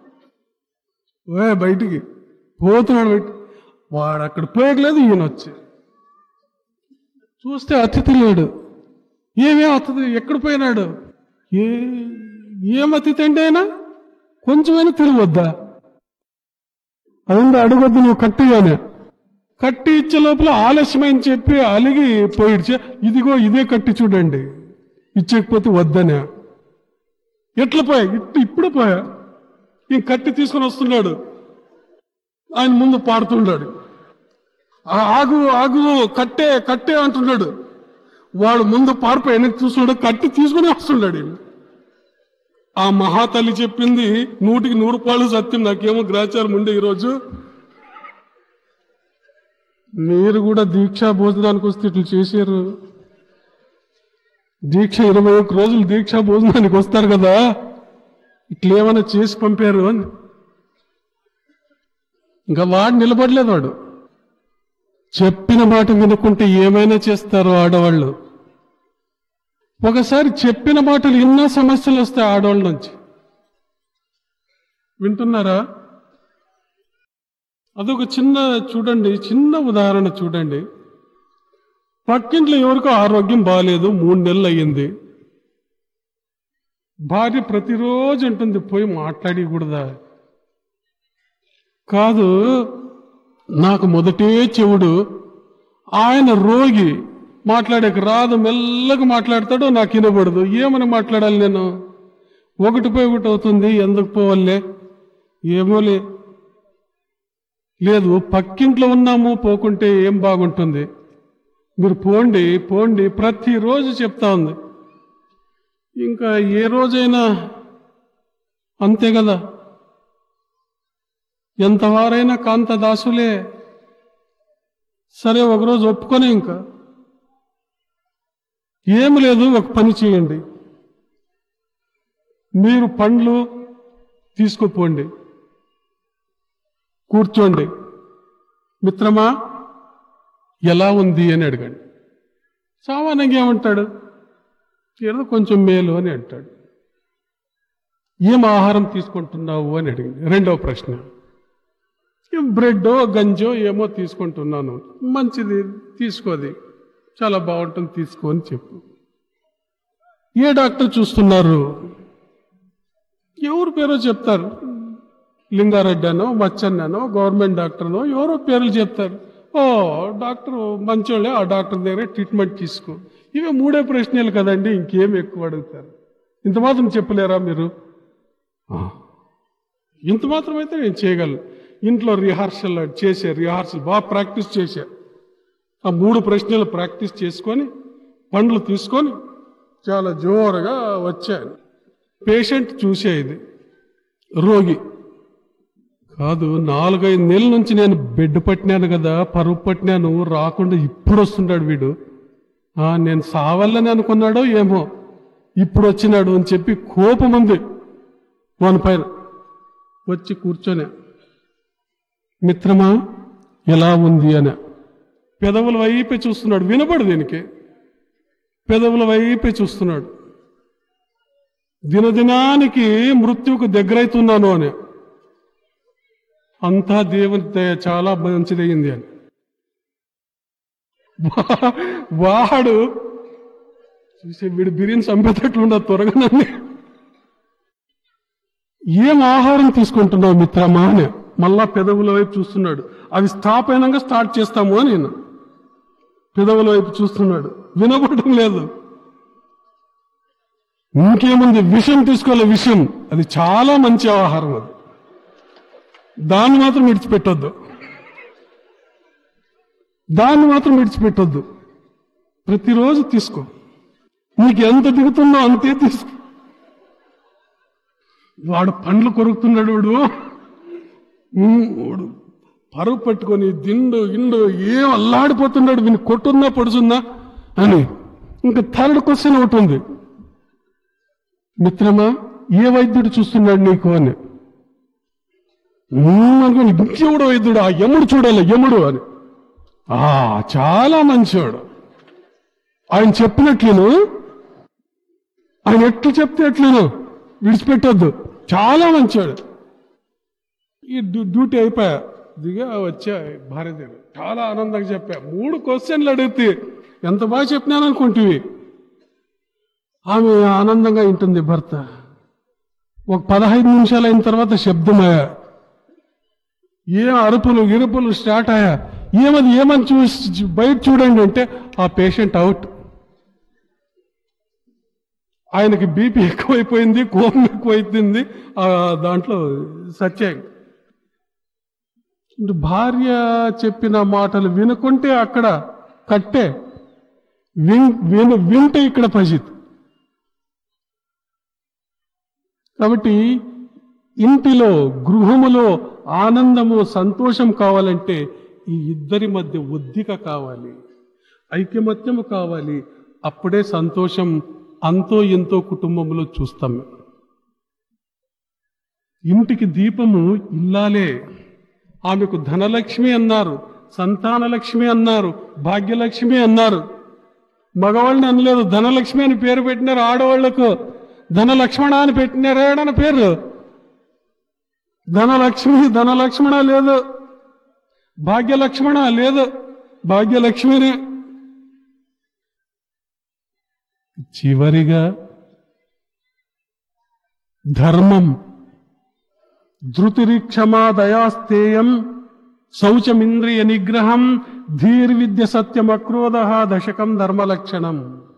ఓ బయటికి పోతున్నాడు బయట వాడు అక్కడ పోయట్లేదు ఈయన వచ్చి చూస్తే అతిథి లేడు ఏమేం అతిథి ఎక్కడ పోయినాడు ఏ ఏం అతిథి అంటే ఆయన కొంచెమైనా తిరగొద్దా అదంతా అడగొద్దు నువ్వు కట్టిగానే కట్టి ఇచ్చే లోపల ఆలస్యమని చెప్పి అలిగి పోయిడ్చే ఇదిగో ఇదే కట్టి చూడండి ఇచ్చకపోతే వద్దనే ఎట్లా పోయా ఇట్టు ఇప్పుడు పోయా ఈ కట్టి తీసుకొని వస్తున్నాడు ఆయన ముందు పాడుతున్నాడు ఆ ఆగు ఆగు కట్టే కట్టే అంటున్నాడు వాడు ముందు పారిపోయి వెనక్కి చూస్తున్నాడు కట్టి తీసుకుని వస్తున్నాడు ఈయన. ఆ మహాతల్లి చెప్పింది నూటికి నూరు పాళ్ళు సత్యం నాకేమో గ్రాచారం ఉండే ఈరోజు మీరు కూడా దీక్షా భోజనానికి వస్తే ఇట్లా చేశారు దీక్ష ఇరవై ఒక్క రోజులు దీక్షా భోజనానికి వస్తారు కదా ఇట్లేమైనా చేసి పంపారు అని ఇంకా వాడు నిలబడలేదు వాడు చెప్పిన మాట వినుకుంటే ఏమైనా చేస్తారు ఆడవాళ్ళు ఒకసారి చెప్పిన మాటలు ఎన్నో సమస్యలు వస్తాయి ఆడవాళ్ళ నుంచి వింటున్నారా అదొక చిన్న చూడండి చిన్న ఉదాహరణ చూడండి పక్కింట్లో ఎవరికో ఆరోగ్యం బాగాలేదు మూడు నెలలు అయ్యింది భార్య ప్రతిరోజు ఉంటుంది పోయి మాట్లాడకూడదా కాదు నాకు మొదటే చెవుడు ఆయన రోగి మాట్లాడక రాదు మెల్లగా మాట్లాడతాడు నాకు వినబడదు ఏమని మాట్లాడాలి నేను ఒకటి పోయి ఒకటి అవుతుంది ఎందుకు పోవాలే ఏమోలే లేదు పక్కింట్లో ఉన్నాము పోకుంటే ఏం బాగుంటుంది మీరు పోండి పోండి ప్రతిరోజు చెప్తా ఉంది ఇంకా ఏ రోజైనా అంతే కదా ఎంతవారైనా కాంత దాసులే సరే ఒకరోజు ఒప్పుకొని ఇంకా ఏమి లేదు ఒక పని చేయండి మీరు పండ్లు తీసుకుపోండి కూర్చోండి మిత్రమా ఎలా ఉంది అని అడగండి సామాన్యంగా ఏమంటాడు ఏదో కొంచెం మేలు అని అంటాడు ఏం ఆహారం తీసుకుంటున్నావు అని అడిగింది రెండవ ప్రశ్న ఏం బ్రెడ్ గంజో ఏమో తీసుకుంటున్నాను మంచిది తీసుకోది చాలా బాగుంటుంది తీసుకో అని చెప్పు ఏ డాక్టర్ చూస్తున్నారు ఎవరు పేరో చెప్తారు లింగారెడ్డి అనో మచ్చన్ననో గవర్నమెంట్ డాక్టర్నో ఎవరో పేర్లు చెప్తారు ఓ డాక్టర్ మంచోళ్ళే ఆ డాక్టర్ దగ్గర ట్రీట్మెంట్ తీసుకో ఇవే మూడే ప్రశ్నలు కదండి ఇంకేం ఎక్కువ అడుగుతారు ఇంత మాత్రం చెప్పలేరా మీరు ఆ. ఇంత మాత్రం అయితే నేను చేయగలను ఇంట్లో రిహార్సల్ చేసే రిహార్సల్ బాగా ప్రాక్టీస్ చేశా ఆ మూడు ప్రశ్నలు ప్రాక్టీస్ చేసుకొని పండ్లు తీసుకొని చాలా జోరుగా వచ్చాను పేషెంట్ చూసే ఇది రోగి కాదు నాలుగైదు నెలల నుంచి నేను బెడ్ పట్టినాను కదా పరువు పట్టినాను రాకుండా ఇప్పుడు వస్తున్నాడు వీడు ఆ, నేను సావాలని అనుకున్నాడో ఏమో ఇప్పుడు వచ్చినాడు అని చెప్పి కోపం ఉంది వాని పైన వచ్చి కూర్చొని మిత్రమా ఎలా ఉంది అని పెదవుల వైపే చూస్తున్నాడు వినపడు దీనికి పెదవుల వైపే చూస్తున్నాడు దినదినానికి మృత్యువుకు దగ్గరైతున్నాను అని అంతా దేవుని దయ చాలా మంచిదయ్యింది అని వా- వాడు చూసే వీడు బిర్యానీ చంపేటట్లుండ త్వరగా నన్ను ఏం ఆహారం తీసుకుంటున్నావు మిత్రమా అని మళ్ళా పెదవుల వైపు చూస్తున్నాడు అవి స్టాప్ అయినాక స్టార్ట్ చేస్తాము అని నేను పెదవుల వైపు చూస్తున్నాడు వినపడటం లేదు ఇంకేముంది విషం తీసుకోలే విషం అది చాలా మంచి ఆహారం అది దాన్ని మాత్రం విడిచిపెట్టొద్దు దాన్ని మాత్రం విడిచిపెట్టొద్దు ప్రతిరోజు తీసుకో నీకు ఎంత దిగుతుందో అంతే తీసుకో వాడు పండ్లు కొరుకుతున్నాడు వాడు ఉమ్, వాడు పరువు పట్టుకొని దిండు ఇండు ఏం అల్లాడిపోతున్నాడు వీని కొట్టుందా పొడుచుందా అని ఇంకా థర్డ్ క్వశ్చన్ ఒకటి ఉంది మిత్రమా ఏ వైద్యుడు చూస్తున్నాడు నీకు అని ఉమ్, అనుకోని ఇంకెవడు వైద్యుడు ఆ యముడు చూడాలి యముడు అని ఆ చాలా మంచివాడు ఆయన చెప్పినట్లేను ఆయన ఎట్లు చెప్తే ఎట్లేను విడిచిపెట్టొద్దు చాలా మంచివాడు ఈ డ్యూ- డ్యూటీ అయిపోయా దిగా వచ్చా భార్యదేవి చాలా ఆనందంగా చెప్పా మూడు క్వశ్చన్లు అడిగితే ఎంత బాగా చెప్పినాను అనుకుంటువి ఆమె ఆనందంగా వింటుంది భర్త ఒక పదహైదు నిమిషాలు అయిన తర్వాత శబ్దమయ్యా ఏ అరుపులు ఇరుపులు స్టార్ట్ అయ్యా ఏమది ఏమని చూసి బయట చూడండి అంటే ఆ పేషెంట్ అవుట్ ఆయనకి బీపీ ఎక్కువైపోయింది కోపం ఎక్కువైపోయింది ఆ దాంట్లో సత్యాయి భార్య చెప్పిన మాటలు వినుకుంటే అక్కడ కట్టే విన్ విను వింటే ఇక్కడ పజిత్ కాబట్టి ఇంటిలో గృహములో ఆనందము సంతోషం కావాలంటే ఈ ఇద్దరి మధ్య ఒద్దిక కావాలి ఐకమత్యము కావాలి అప్పుడే సంతోషం అంతో ఎంతో కుటుంబంలో చూస్తాం ఇంటికి దీపము ఇల్లాలే ఆమెకు ధనలక్ష్మి అన్నారు సంతానలక్ష్మి అన్నారు భాగ్యలక్ష్మి అన్నారు మగవాళ్ళని అనలేదు ధనలక్ష్మి అని పేరు పెట్టినారు ఆడవాళ్లకు ధనలక్ష్మణ అని పెట్టినారు ఏడన పేరు ధనలక్ష్మి ధనలక్ష్మణ లేదు భాగ్యలక్ష్మణ లేదు భాగ్యలక్ష్మినే చివరిగా ధర్మం ధృతిరిక్షమా దయాస్తేయం శౌచమింద్రియ నిగ్రహం ధీర్విద్య సత్యమక్రోధ దశకం ధర్మలక్షణం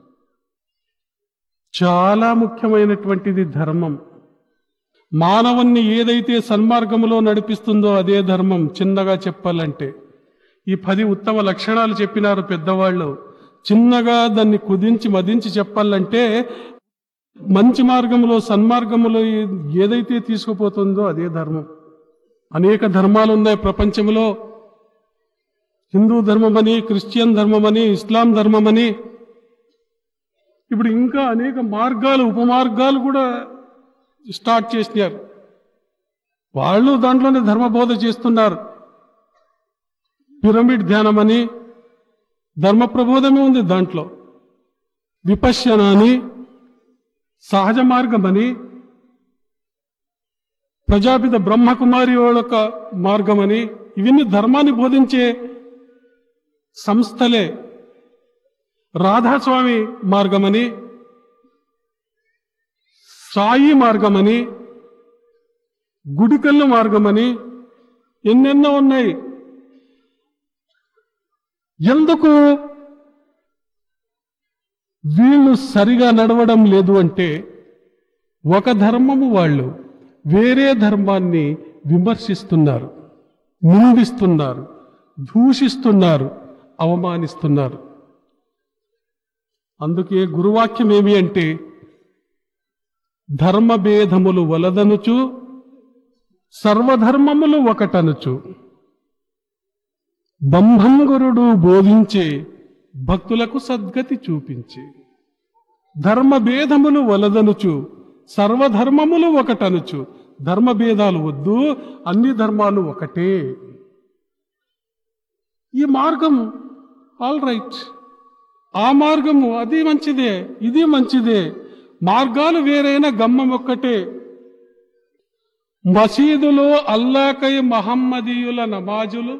చాలా ముఖ్యమైనటువంటిది ధర్మం మానవుణ్ణి ఏదైతే సన్మార్గములో నడిపిస్తుందో అదే ధర్మం చిన్నగా చెప్పాలంటే ఈ పది ఉత్తమ లక్షణాలు చెప్పినారు పెద్దవాళ్ళు చిన్నగా దాన్ని కుదించి మదించి చెప్పాలంటే మంచి మార్గంలో సన్మార్గంలో ఏదైతే తీసుకుపోతుందో అదే ధర్మం అనేక ధర్మాలు ఉన్నాయి ప్రపంచంలో హిందూ ధర్మమని క్రిస్టియన్ ధర్మమని ఇస్లాం ధర్మమని ఇప్పుడు ఇంకా అనేక మార్గాలు ఉపమార్గాలు కూడా స్టార్ట్ చేసినారు వాళ్ళు దాంట్లోనే ధర్మబోధ చేస్తున్నారు పిరమిడ్ ధ్యానం అని ధర్మ ప్రబోధమే ఉంది దాంట్లో విపశ్యన అని సహజ మార్గం అని ప్రజాపిత బ్రహ్మకుమారి యొక్క మార్గమని ఇవన్నీ ధర్మాన్ని బోధించే సంస్థలే రాధాస్వామి మార్గమని సాయి మార్గమని గుడికల్లు మార్గమని ఎన్నెన్నో ఉన్నాయి ఎందుకు వీళ్ళు సరిగా నడవడం లేదు అంటే ఒక ధర్మము వాళ్ళు వేరే ధర్మాన్ని విమర్శిస్తున్నారు నిందిస్తున్నారు దూషిస్తున్నారు అవమానిస్తున్నారు అందుకే గురువాక్యం ఏమి అంటే ధర్మభేదములు వలదనుచు సర్వధర్మములు ఒకటనుచు బ్రహ్మంగురుడు బోధించే భక్తులకు సద్గతి చూపించే ధర్మభేదములు వలదనుచు సర్వధర్మములు ఒకటనుచు ధర్మభేదాలు వద్దు అన్ని ధర్మాలు ఒకటే ఈ మార్గం ఆల్ రైట్ ఆ మార్గము అది మంచిదే ఇది మంచిదే మార్గాలు వేరైన గమ్మం ఒక్కటే మసీదులో అల్లాకై మహమ్మదీయుల నమాజులు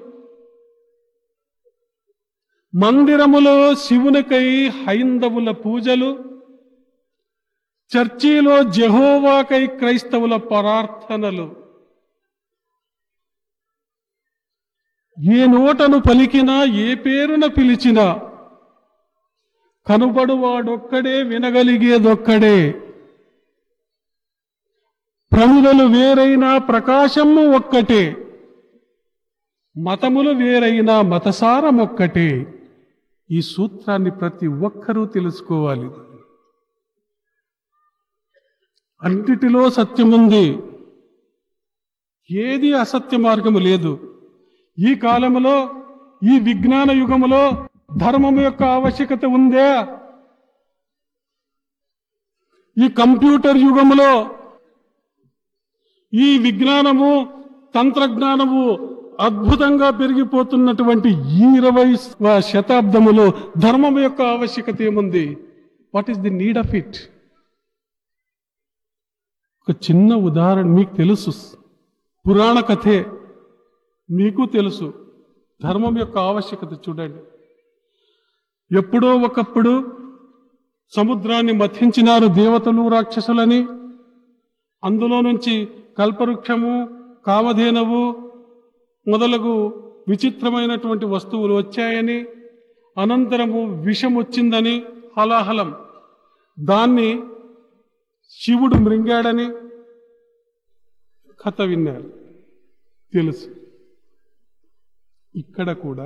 మందిరములో శివునికై హైందవుల పూజలు చర్చిలో జెహోవాకై క్రైస్తవుల ప్రార్థనలు ఏ నోటను పలికినా ఏ పేరున పిలిచినా కనుబడువాడొక్కడే వినగలిగేదొక్కడే ప్రముదలు వేరైనా ప్రకాశము ఒక్కటే మతములు వేరైనా మతసారం ఒక్కటే ఈ సూత్రాన్ని ప్రతి ఒక్కరూ తెలుసుకోవాలి అన్నిటిలో సత్యముంది ఏది అసత్య మార్గము లేదు ఈ కాలములో ఈ విజ్ఞాన యుగములో ధర్మం యొక్క ఆవశ్యకత ఉందే ఈ కంప్యూటర్ యుగములో ఈ విజ్ఞానము తంత్రజ్ఞానము అద్భుతంగా పెరిగిపోతున్నటువంటి ఈ ఇరవై శతాబ్దములో ధర్మం యొక్క ఆవశ్యకత ఏముంది what is the need of it ఒక చిన్న ఉదాహరణ మీకు తెలుసు పురాణ కథే మీకు తెలుసు ధర్మం యొక్క ఆవశ్యకత చూడండి ఎప్పుడో ఒకప్పుడు సముద్రాన్ని మథించినారు దేవతలు రాక్షసులని అందులో నుంచి కల్పవృక్షము కామధేనవు మొదలగు విచిత్రమైనటువంటి వస్తువులు వచ్చాయని అనంతరము విషం వచ్చిందని హలాహలం దాన్ని శివుడు మృంగాడని కథ విన్నారు తెలుసు ఇక్కడ కూడా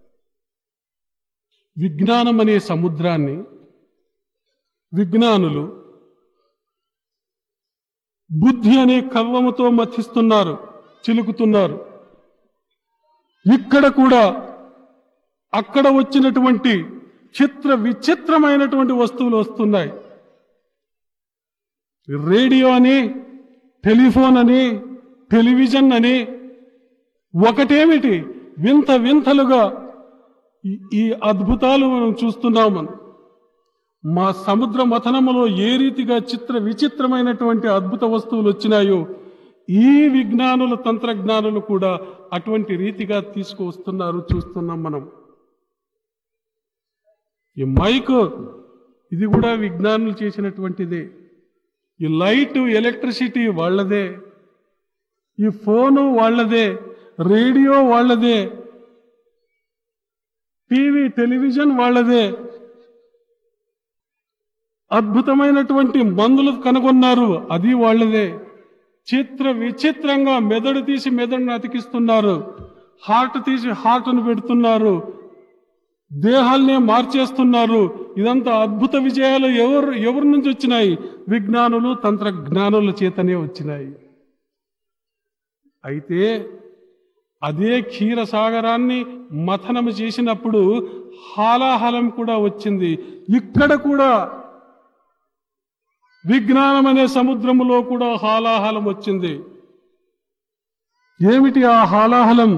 విజ్ఞానం అనే సముద్రాన్ని విజ్ఞానులు బుద్ధి అనే కవ్వముతో మథిస్తున్నారు చిలుకుతున్నారు ఇక్కడ కూడా అక్కడ వచ్చినటువంటి చిత్ర విచిత్రమైనటువంటి వస్తువులు వస్తున్నాయి రేడియో అని టెలిఫోన్ అని టెలివిజన్ అని ఒకటేమిటి వింత వింతలుగా ఈ- ఈ అద్భుతాలు మనం చూస్తున్నాం మనం మా సముద్ర మథనములో ఏ రీతిగా చిత్ర విచిత్రమైనటువంటి అద్భుత వస్తువులు వచ్చినాయో ఈ విజ్ఞానులు తంత్రజ్ఞానులు కూడా అటువంటి రీతిగా తీసుకువస్తున్నారు చూస్తున్నాం మనం ఈ మైక్ ఇది కూడా విజ్ఞానులు చేసినటువంటిదే ఈ లైట్ ఎలక్ట్రిసిటీ వాళ్ళదే ఈ ఫోను వాళ్ళదే రేడియో వాళ్ళదే టీవీ టెలివిజన్ వాళ్ళదే అద్భుతమైనటువంటి మందులు కనుగొన్నారు అది వాళ్ళదే చిత్ర విచిత్రంగా మెదడు తీసి మెదడును అతికిస్తున్నారు హార్ట్ తీసి హార్ట్ను పెడుతున్నారు దేహాల్నే మార్చేస్తున్నారు ఇదంతా అద్భుత విజయాలు ఎవరు ఎవరి నుంచి వచ్చినాయి విజ్ఞానులు తంత్రజ్ఞానుల చేతనే వచ్చినాయి అయితే అదే క్షీరసాగరాన్ని మథనము చేసినప్పుడు హాలాహలం కూడా వచ్చింది ఇక్కడ కూడా విజ్ఞానం అనే సముద్రములో కూడా హాలాహలం వచ్చింది ఏమిటి ఆ హాలాహలం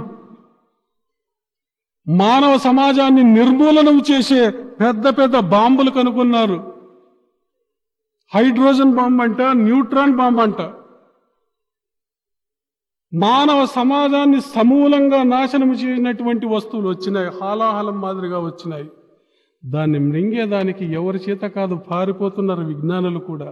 మానవ సమాజాన్ని నిర్మూలనం చేసే పెద్ద పెద్ద బాంబులు కనుగొన్నారు హైడ్రోజన్ బాంబ్ అంట న్యూట్రాన్ బాంబ్ అంట మానవ సమాజాన్ని సమూలంగా నాశనం చేయనటువంటి వస్తువులు వచ్చినాయి హాలాహలం మాదిరిగా వచ్చినాయి దాన్ని మృంగేదానికి ఎవరి చేత కాదు పారిపోతున్నారు విజ్ఞానులు కూడా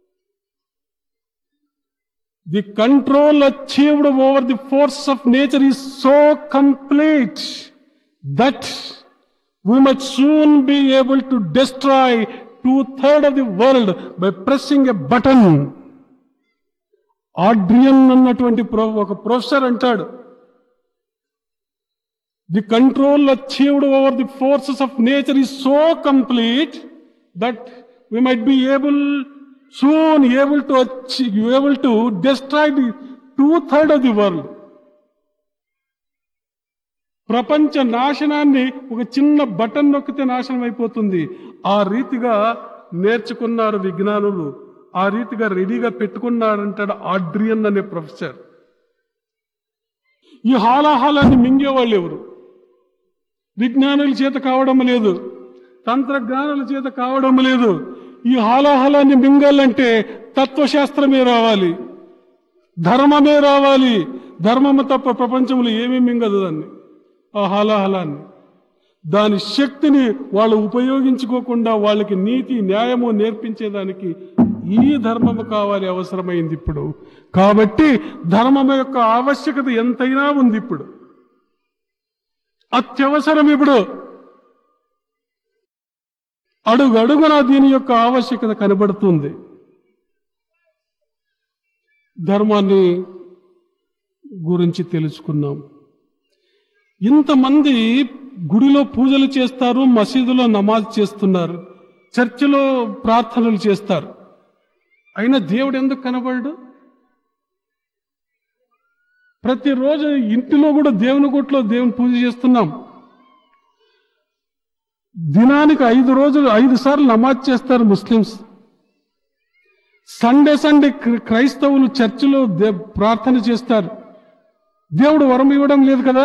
the control achieved over the force of nature is so complete that we much soon be able to destroy two third of the world by pressing a button Adrian అన్నటువంటి ప్రొ- ఒక ప్రొఫెసర్ అంటాడు the control achieved over the forces of nature is so complete that we might be able soon able to able to destroy the two third of the world ప్రపంచ నాశనాన్ని ఒక చిన్న button నొక్కితే నాశనం అయిపోతుంది ఆ రీతిగా నేర్చుకున్నారు విజ్ఞానులు ఆ రీతిగా రెడీగా పెట్టుకున్నాడంటాడు ఆడ్రియన్ అనే ప్రొఫెసర్ ఈ హాలాహాలాన్ని మింగేవాళ్ళు ఎవరు విజ్ఞానుల చేత కావడం లేదు తంత్రజ్ఞానుల చేత కావడం లేదు ఈ హాలాహలాన్ని మింగాలంటే తత్వశాస్త్రమే రావాలి ధర్మమే రావాలి ధర్మము తప్ప ప్రపంచంలో ఏమీ మింగదు దాన్ని ఆ హాలాహలాన్ని దాని శక్తిని వాళ్ళు ఉపయోగించుకోకుండా వాళ్ళకి నీతి న్యాయము నేర్పించేదానికి ఈ ధర్మము కావాలి అవసరమైంది ఇప్పుడు కాబట్టి ధర్మం యొక్క ఆవశ్యకత ఎంతైనా ఉంది ఇప్పుడు అత్యవసరం ఇప్పుడు అడుగు అడుగున దీని యొక్క ఆవశ్యకత కనబడుతుంది ధర్మాన్ని గురించి తెలుసుకున్నాం ఇంతమంది గుడిలో పూజలు చేస్తారు మసీదులో నమాజ్ చేస్తున్నారు చర్చిలో ప్రార్థనలు చేస్తారు అయినా దేవుడు ఎందుకు కనబడడు ప్రతిరోజు ఇంటిలో కూడా దేవుని గుట్లో దేవుని పూజ చేస్తున్నాం దినానికి ఐదు రోజులు ఐదు సార్లు నమాజ్ చేస్తారు ముస్లిమ్స్ సండే సండే క్ర- క్రైస్తవులు చర్చిలో దే- ప్రార్థన చేస్తారు దేవుడు వరం ఇవ్వడం లేదు కదా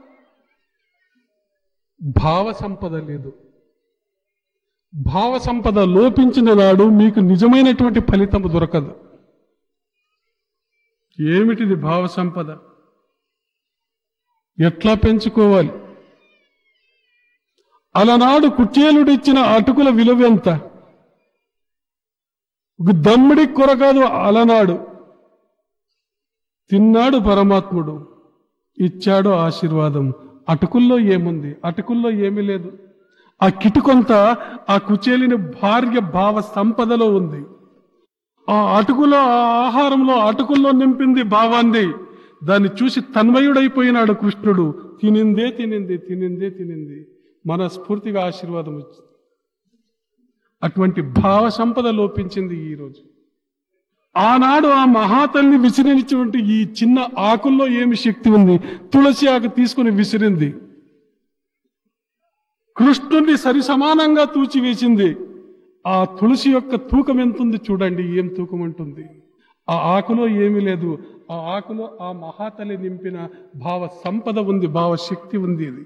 భావ సంపద లేదు భావ సంపద లోపించిన నాడు మీకు నిజమైనటువంటి ఫలితం దొరకదు ఏమిటిది భావ సంపద ఎట్లా పెంచుకోవాలి అలనాడు కుచేలుడిచ్చిన అటుకుల విలువ ఎంత ఒక దమ్ముడి కొర కాదు అలనాడు తిన్నాడు పరమాత్ముడు ఇచ్చాడు ఆశీర్వాదం అటుకుల్లో ఏముంది అటుకుల్లో ఏమీ లేదు ఆ కిటుకొంత ఆ కుచేలిని భార్య భావ సంపదలో ఉంది ఆ అటుకులో ఆ ఆహారంలో అటుకుల్లో నింపింది భావాన్ని దాన్ని చూసి తన్మయుడైపోయినాడు కృష్ణుడు తినిందే తినింది తినిందే తినింది మనస్ఫూర్తిగా ఆశీర్వాదం వచ్చింది అటువంటి భావ సంపద లోపించింది ఈ రోజు ఆనాడు ఆ మహాతల్లి విసిరినటువంటి ఈ చిన్న ఆకుల్లో ఏమి శక్తి ఉంది తులసి ఆకు తీసుకుని విసిరింది కృష్ణుణ్ణి సరి సమానంగా తూచివేసింది ఆ తులసి యొక్క తూకం ఎంతుంది చూడండి ఏం తూకం ఉంటుంది ఆ ఆకులో ఏమీ లేదు ఆ ఆకులో ఆ మహాతల్లి నింపిన భావ సంపద ఉంది భావ శక్తి ఉంది ఇది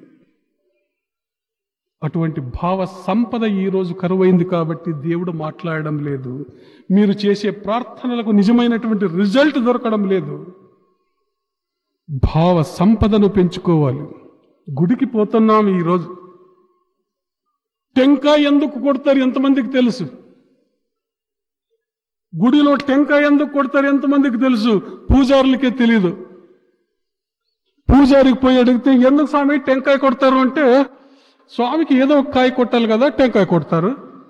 అటువంటి భావ సంపద ఈ రోజు కరువైంది కాబట్టి దేవుడు మాట్లాడడం లేదు మీరు చేసే ప్రార్థనలకు నిజమైనటువంటి రిజల్ట్ దొరకడం లేదు భావ సంపదను పెంచుకోవాలి గుడికి పోతున్నాం ఈరోజు టెంకాయ ఎందుకు కొడతారు ఎంతమందికి తెలుసు గుడిలో టెంకాయ ఎందుకు కొడతారు ఎంతమందికి తెలుసు పూజారులకే తెలియదు పూజారికి పోయి అడిగితే ఎందుకు స్వామి టెంకాయ కొడతారు అంటే స్వామికి ఏదో ఒక కాయ కొట్టాలి కదా టెంకాయ కొడతారు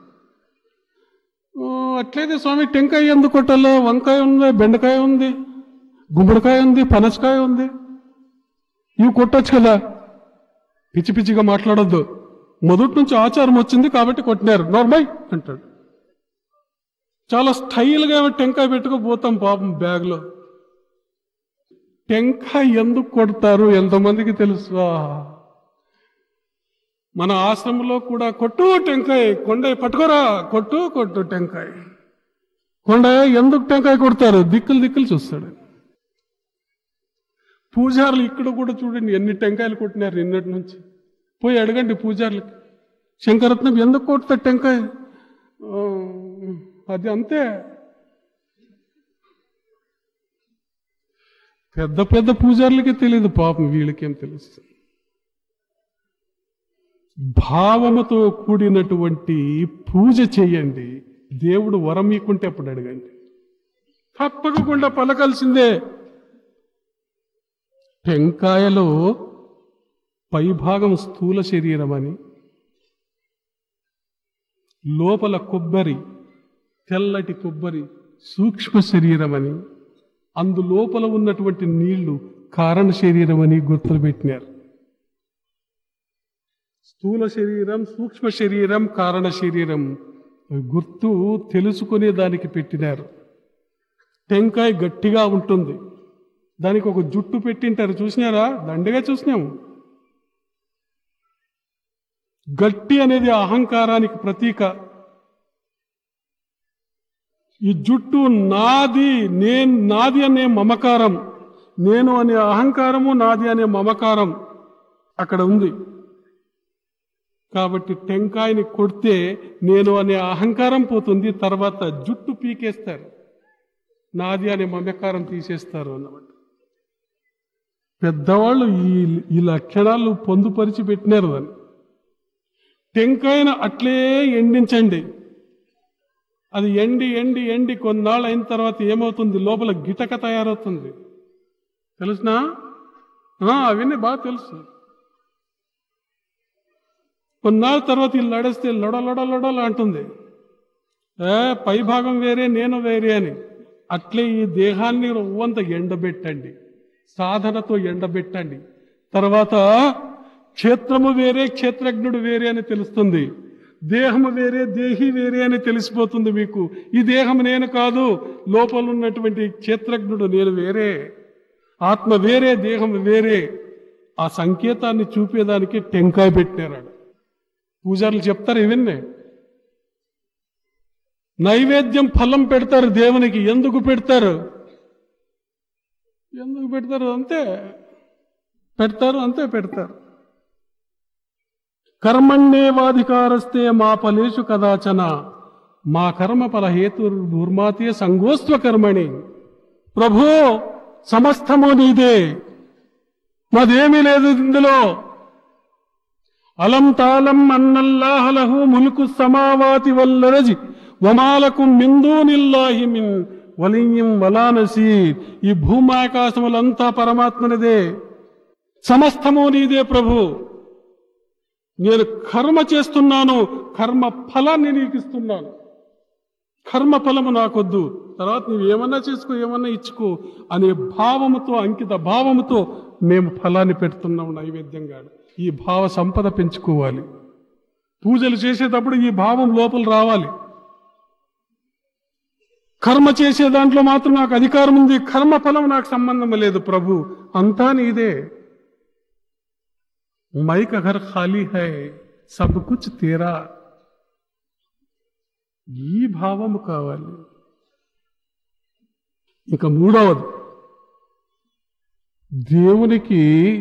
"ఓ, అట్లయితే స్వామి టెంకాయ ఎందుకు కొట్టాలో వంకాయ ఉంది బెండకాయ ఉంది గుమ్మడికాయ ఉంది పనసకాయ ఉంది ఇవి కొట్టొచ్చు కదా పిచ్చి పిచ్చిగా మాట్లాడొద్దు మొదటి నుంచి ఆచారం వచ్చింది కాబట్టి కొట్టినారు నార్మల్ అంటాడు చాలా స్టైల్గా టెంకాయ పెట్టుకోపోతాం పాపం బ్యాగ్లో టెంకాయ ఎందుకు కొడతారు ఎంతమందికి తెలుసు ఆహా. మన ఆశ్రమంలో కూడా కొట్టు టెంకాయ కొండ పట్టుకోరా కొట్టు కొట్టు టెంకాయ కొండయ్య ఎందుకు టెంకాయ కొడతారు దిక్కులు దిక్కులు చూస్తాడు పూజారులు ఇక్కడ కూడా చూడండి ఎన్ని టెంకాయలు కొట్టినారు నిన్నటి నుంచి పోయి అడగండి పూజారులకి శంకరత్నం ఎందుకు కొడతాడు టెంకాయ ఆ, అది అంతే పెద్ద పెద్ద పూజారులకే తెలియదు పాపం వీళ్ళకేం తెలుస్తుంది భావముతో కూడినటువంటి పూజ చేయండి దేవుడు వరం మీకుంటే అప్పుడు అడగండి తప్పకుండా పలకాల్సిందే టెంకాయలో పైభాగం స్థూల శరీరం అని లోపల కొబ్బరి తెల్లటి కొబ్బరి సూక్ష్మ శరీరం అని అందు లోపల ఉన్నటువంటి నీళ్లు కారణ శరీరం అని గుర్తులు పెట్టినారు స్థూల శరీరం సూక్ష్మ శరీరం కారణ శరీరం గుర్తు తెలుసుకునే దానికి పెట్టినారు టెంకాయ గట్టిగా ఉంటుంది దానికి ఒక జుట్టు పెట్టింటారు చూసినారా దండగా చూసినాము గట్టి అనేది అహంకారానికి ప్రతీక ఈ జుట్టు నాది నేను నాది అనే మమకారం నేను అనే అహంకారము నాది అనే మమకారం అక్కడ ఉంది కాబట్టి టెంకాయని కొడితే నేను అనే అహంకారం పోతుంది తర్వాత జుట్టు పీకేస్తారు నాది అనే మమకారం తీసేస్తారు అన్నమాట పెద్దవాళ్ళు ఈ ఈ లక్షణాలు పొందుపరిచి పెట్టినారు దాన్ని టెంకాయను అట్లే ఎండించండి అది ఎండి ఎండి ఎండి కొన్నాళ్ళు అయిన తర్వాత ఏమవుతుంది లోపల గిటక తయారవుతుంది తెలుసునా ఆ, అవన్నీ బాగా తెలుసు కొన్నాళ్ళ తర్వాత ఇది లడేస్తే లొడ లొడ లొడలు అంటుంది ఏ పై భాగం వేరే నేను వేరే అని అట్లే ఈ దేహాన్ని రవ్వంత ఎండబెట్టండి సాధనతో ఎండబెట్టండి తర్వాత క్షేత్రము వేరే క్షేత్రజ్ఞుడు వేరే అని తెలుస్తుంది దేహము వేరే దేహి వేరే అని తెలిసిపోతుంది మీకు ఈ దేహం నేను కాదు లోపల ఉన్నటువంటి క్షేత్రజ్ఞుడు నేను వేరే ఆత్మ వేరే దేహం వేరే ఆ సంకేతాన్ని చూపేదానికి టెంకాయ పెట్టినారాడు పూజారులు చెప్తారు ఇవన్నీ నైవేద్యం ఫలం పెడతారు దేవునికి ఎందుకు పెడతారు ఎందుకు పెడతారు అంతే పెడతారు అంతే పెడతారు కర్మణ్యేవాధికారస్తే మా ఫలేషు కదాచన మా కర్మ ఫల హేతు దుర్మాతే సంగోస్త్వ కర్మణి ప్రభు సమస్తము నీదే మాదేమీ లేదు ఇందులో అలం తాళం అన్నల్లాహలహు ములుకు సమావాతి వల్లరజి వమాలకు మిందు నిల్లాహి మిన్ వలియం వలానసి ఈ భూమాకాశములంతా పరమాత్మనిదే సమస్తము నీదే ప్రభు నేను కర్మ చేస్తున్నాను కర్మ ఫలాన్ని నీకు ఇస్తున్నాను కర్మ ఫలము నాకొద్దు తర్వాత నువ్వు ఏమన్నా చేసుకో ఏమన్నా ఇచ్చుకో అనే భావముతో అంకిత భావముతో మేము ఫలాన్ని పెడుతున్నాం నైవేద్యంగా ఈ భావ సంపద పెంచుకోవాలి పూజలు చేసేటప్పుడు ఈ భావం లోపల రావాలి కర్మ చేసే దాంట్లో మాత్రం నాకు అధికారం ఉంది కర్మ ఫలం నాకు సంబంధం లేదు ప్రభు అంతా నీదే మై కా ఘర్ ఖాళీ హై సబ్ కుచ్ తేరా ఈ భావము కావాలి ఇక మూడవది దేవునికి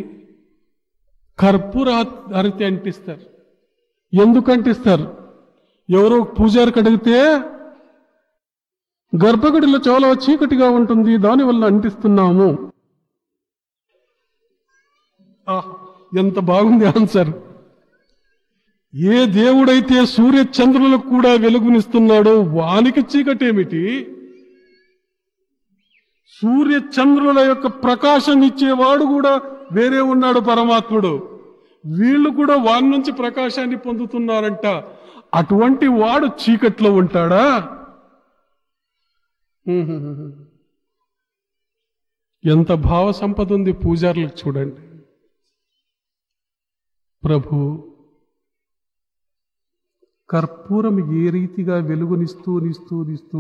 కర్పూర అరతి అంటిస్తారు ఎందుకు అంటిస్తారు ఎవరో పూజారికి అడిగితే గర్భగుడిలో చాలా చీకటిగా ఉంటుంది దానివల్ల అంటిస్తున్నాము ఆహ్, ఎంత బాగుంది ఆన్సర్ ఏ దేవుడైతే సూర్య చంద్రులకు కూడా వెలుగునిస్తున్నాడో వానికి చీకటేమిటి సూర్య చంద్రుల యొక్క ప్రకాశం ఇచ్చేవాడు కూడా వేరే ఉన్నాడు పరమాత్ముడు వీళ్ళు కూడా వారి నుంచి ప్రకాశాన్ని పొందుతున్నారంట అటువంటి వాడు చీకట్లో ఉంటాడా హ్మ్. ఎంత భావ సంపద ఉంది పూజారులకు చూడండి ప్రభు కర్పూరం ఏ రీతిగా వెలుగునిస్తూ నిస్తూ నిస్తూ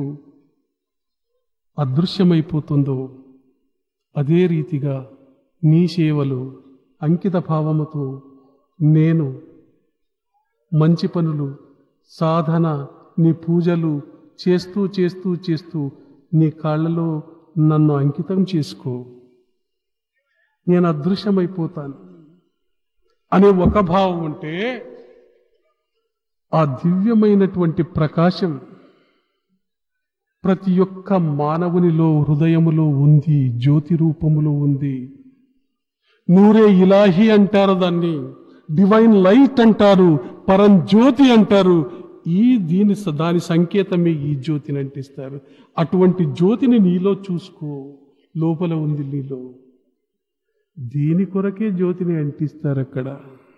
అదృశ్యమైపోతుందో అదే రీతిగా నీ సేవలు అంకిత భావముతో నేను మంచి పనులు సాధన నీ పూజలు చేస్తూ చేస్తూ చేస్తూ నీ కాళ్ళలో నన్ను అంకితం చేసుకో నేను అదృశ్యమైపోతాను అనే ఒక భావం ఉంటే ఆ దివ్యమైనటువంటి ప్రకాశం ప్రతి ఒక్క మానవునిలో హృదయములో ఉంది జ్యోతి రూపములో ఉంది నూరే ఇలాహి అంటారు దాన్ని డివైన్ లైట్ అంటారు పరం జ్యోతి అంటారు ఈ దీని స- దాని సంకేతమే ఈ జ్యోతిని అంటిస్తారు అటువంటి జ్యోతిని నీలో చూసుకో లోపల ఉంది నీలో దీని కొరకే జ్యోతిని అంటిస్తారు అక్కడ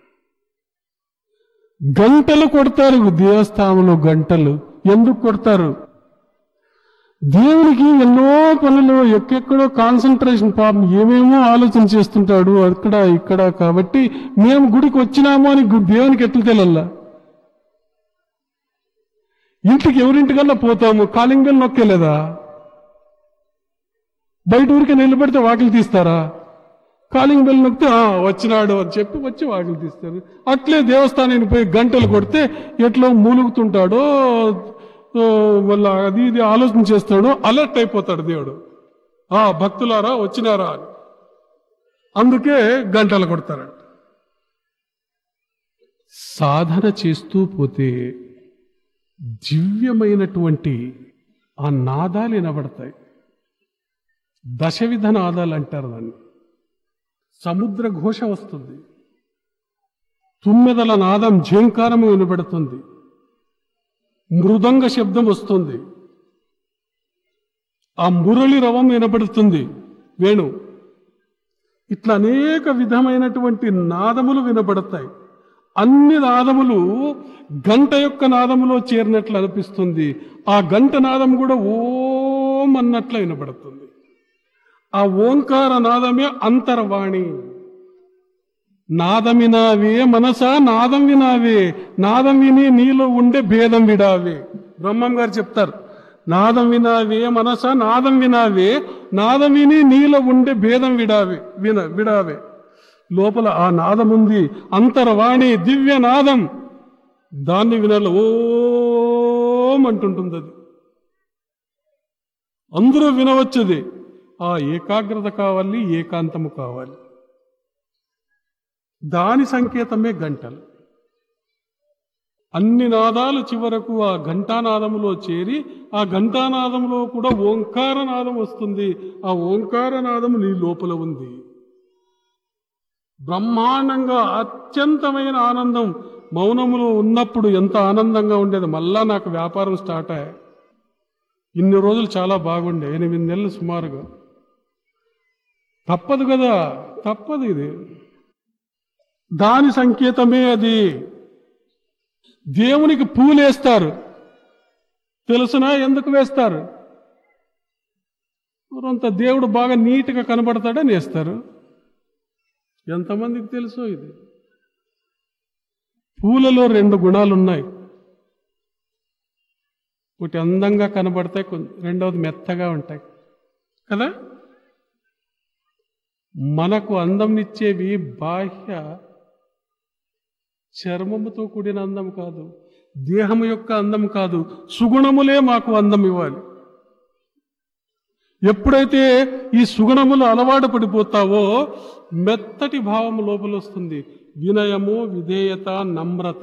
గంటలు కొడతారు దేవస్థానంలో గంటలు ఎందుకు కొడతారు దేవునికి ఎన్నో పనులు ఎక్కడెక్కడో కాన్సన్ట్రేషన్ పాపం ఏమేమో ఆలోచన చేస్తుంటాడు అక్కడ ఇక్కడ కాబట్టి మేము గుడికి వచ్చినాము అని గు- దేవునికి ఎట్లా తెలల్లా ఇంటికి ఎవరింటికల్లా పోతాము కాలింగ్ బెల్ నొక్కేలేదా బయట ఊరికే నిలబెడితే వాకిలు తీస్తారా కాలింగ్ బెల్ నొక్కితే "ఆ, వచ్చినాడు అని చెప్పి వచ్చి వాకిలు తీస్తారు అట్లే దేవస్థానానికి పోయి గంటలు కొడితే ఎట్లా మూలుగుతుంటాడో ఆ, వాళ్ళ అది ఇది ఆలోచన చేస్తాడో అలర్ట్ అయిపోతాడు దేవుడు ఆ భక్తులారా వచ్చినారా అని అందుకే గంటలు కొడతారంట సాధన చేస్తూ పోతే దివ్యమైనటువంటి ఆ నాదాలు వినబడతాయి దశవిధ నాదాలు అంటారు దాన్ని సముద్ర ఘోష వస్తుంది తుమ్మెదల నాదం ఝేంకారము వినబడుతుంది మృదంగ శబ్దం వస్తుంది ఆ మురళి రవం వినబడుతుంది వేణు ఇట్లా అనేక విధమైనటువంటి నాదములు వినబడతాయి అన్ని నాదములు గంట యొక్క నాదములో చేరినట్లు అనిపిస్తుంది ఆ గంట నాదం కూడా ఓం అన్నట్లు వినబడుతుంది ఆ ఓంకార నాదమే అంతర్వాణి నాదం వినావే మనసా నాదం వినావే నాదం విని నీలో ఉండే భేదం విడావే బ్రహ్మం గారు చెప్తారు నాదం వినావే మనస నాదం వినావే నాదం విని నీలో ఉండే భేదం విడావే విన విడావే లోపల ఆ నాదం ఉంది అంతర్వాణి దివ్య నాదం దాన్ని వినాలి ఓం అంటుంటుంది అది అందరూ వినవచ్చది ఆ ఏకాగ్రత కావాలి ఏకాంతము కావాలి దాని సంకేతమే గంటలు అన్ని నాదాలు చివరకు ఆ ఘంటానాదములో చేరి ఆ ఘంటానాదంలో కూడా ఓంకార నాదం వస్తుంది ఆ ఓంకార నాదము నీ లోపల ఉంది బ్రహ్మాండంగా అత్యంతమైన ఆనందం మౌనములో ఉన్నప్పుడు ఎంత ఆనందంగా ఉండేది మళ్ళా నాకు వ్యాపారం స్టార్ట్ అయ్యా ఇన్ని రోజులు చాలా బాగుండే ఎనిమిది నెలలు సుమారుగా తప్పదు కదా తప్పదు ఇది దాని సంకేతమే అది దేవునికి పూలేస్తారు తెలుసునా ఎందుకు వేస్తారు కొంత దేవుడు బాగా నీట్గా కనబడతాడని వేస్తారు ఎంతమందికి తెలుసో ఇది పూలలో రెండు గుణాలు ఉన్నాయి ఒకటి అందంగా కనబడతాయి కొన్- రెండవది మెత్తగా ఉంటాయి కదా మనకు అందంనిచ్చేవి బాహ్య చర్మముతో కూడిన అందం కాదు దేహము యొక్క అందం కాదు సుగుణములే మాకు అందం ఇవ్వాలి ఎప్పుడైతే ఈ సుగుణములు అలవాటు పడిపోతావో మెత్తటి భావం లోపల వస్తుంది వినయము విధేయత నమ్రత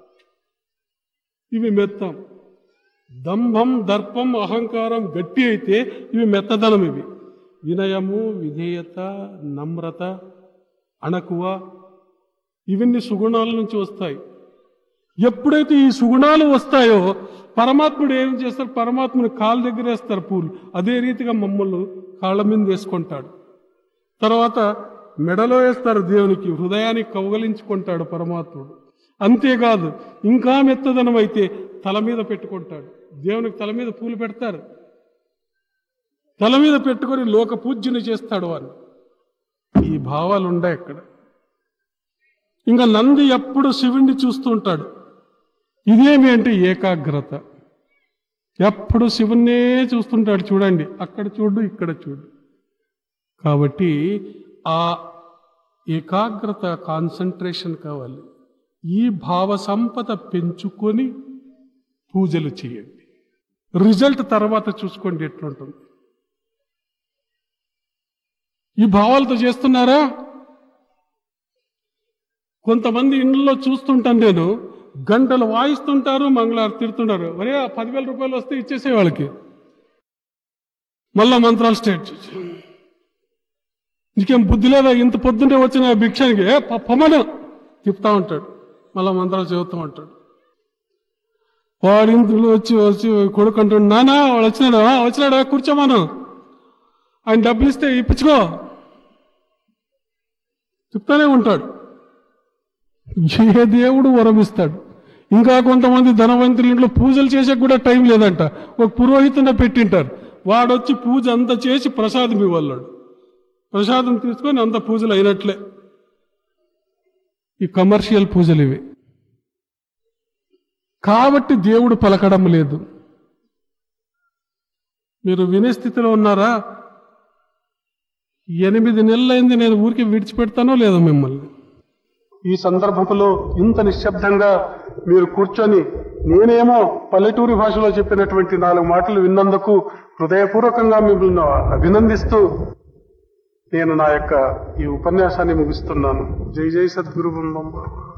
ఇవి మెత్తం దంభం దర్పం అహంకారం గట్టి అయితే ఇవి మెత్తదనం ఇవి వినయము విధేయత నమ్రత అణకువ ఇవన్నీ సుగుణాల నుంచి వస్తాయి ఎప్పుడైతే ఈ సుగుణాలు వస్తాయో పరమాత్ముడు ఏం చేస్తారు పరమాత్ముని కాళ్ళ దగ్గర వేస్తారు పూలు అదే రీతిగా మమ్మల్ని కాళ్ళ మీద వేసుకుంటాడు తర్వాత మెడలో వేస్తారు దేవునికి హృదయానికి కౌగలించుకుంటాడు పరమాత్ముడు అంతేకాదు ఇంకా మెత్తదనం అయితే తల మీద పెట్టుకుంటాడు దేవునికి తల మీద పూలు పెడతారు తల మీద పెట్టుకొని లోక పూజ్యుని చేస్తాడు వారిని ఈ భావాలు ఉండే అక్కడ ఇంకా నంది ఎప్పుడు శివుణ్ణి చూస్తూ ఉంటాడు ఇదేమి అంటే ఏకాగ్రత ఎప్పుడు శివుణ్ణే చూస్తుంటాడు చూడండి అక్కడ చూడు ఇక్కడ చూడు కాబట్టి ఆ ఏకాగ్రత కాన్సన్ట్రేషన్ కావాలి ఈ భావ సంపద పెంచుకొని పూజలు చేయండి రిజల్ట్ తర్వాత చూసుకోండి ఎట్లుంటుంది ఈ భావాలతో చేస్తున్నారా కొంతమంది ఇంట్లో చూస్తుంటాను నేను గంటలు వాయిస్తుంటారు మంగళారు తిడుతుంటారు ఒరే ఆ పదివేల రూపాయలు వస్తే ఇచ్చేసే వాళ్ళకి మళ్ళా మంత్రాలు స్టేట్ నీకేం బుద్ధి లేదా ఇంత పొద్దుంటే వచ్చిన భిక్షానికి ఏ ప- పొమ్మను తిప్పుతా ఉంటాడు మళ్ళా మంత్రాలు చదువుతూ ఉంటాడు వాడి ఇంట్లో వచ్చి వచ్చి కొడుకు అంటాడు నానా వాడు వచ్చినాడు "ఆ, వచ్చినాడా కూర్చోమాను ఆయన డబ్బులు ఇస్తే ఇప్పించుకో చెప్తానే ఉంటాడు ఏ దేవుడు వరమిస్తాడు ఇంకా కొంతమంది ధనవంతుల ఇంట్లో పూజలు చేసే కూడా టైం లేదంట ఒక పురోహితున్న పెట్టింటారు వాడొచ్చి పూజ అంతా చేసి ప్రసాదం ఇవ్వన్నాడు ప్రసాదం తీసుకొని అంత పూజలు అయినట్లే ఈ కమర్షియల్ పూజలు ఇవి కాబట్టి దేవుడు పలకడం లేదు మీరు వినే స్థితిలో ఉన్నారా ఎనిమిది నెలలైంది నేను ఊరికి విడిచిపెడతానో లేదో మిమ్మల్ని ఈ సందర్భంలో ఇంత నిశ్శబ్దంగా మీరు కూర్చొని నేనేమో పల్లెటూరి భాషలో చెప్పినటువంటి నాలుగు మాటలు విన్నందుకు హృదయపూర్వకంగా మిమ్మల్ని అభినందిస్తూ నేను నా యొక్క ఈ ఉపన్యాసాన్ని ముగిస్తున్నాను జై జై సద్గురు బృందం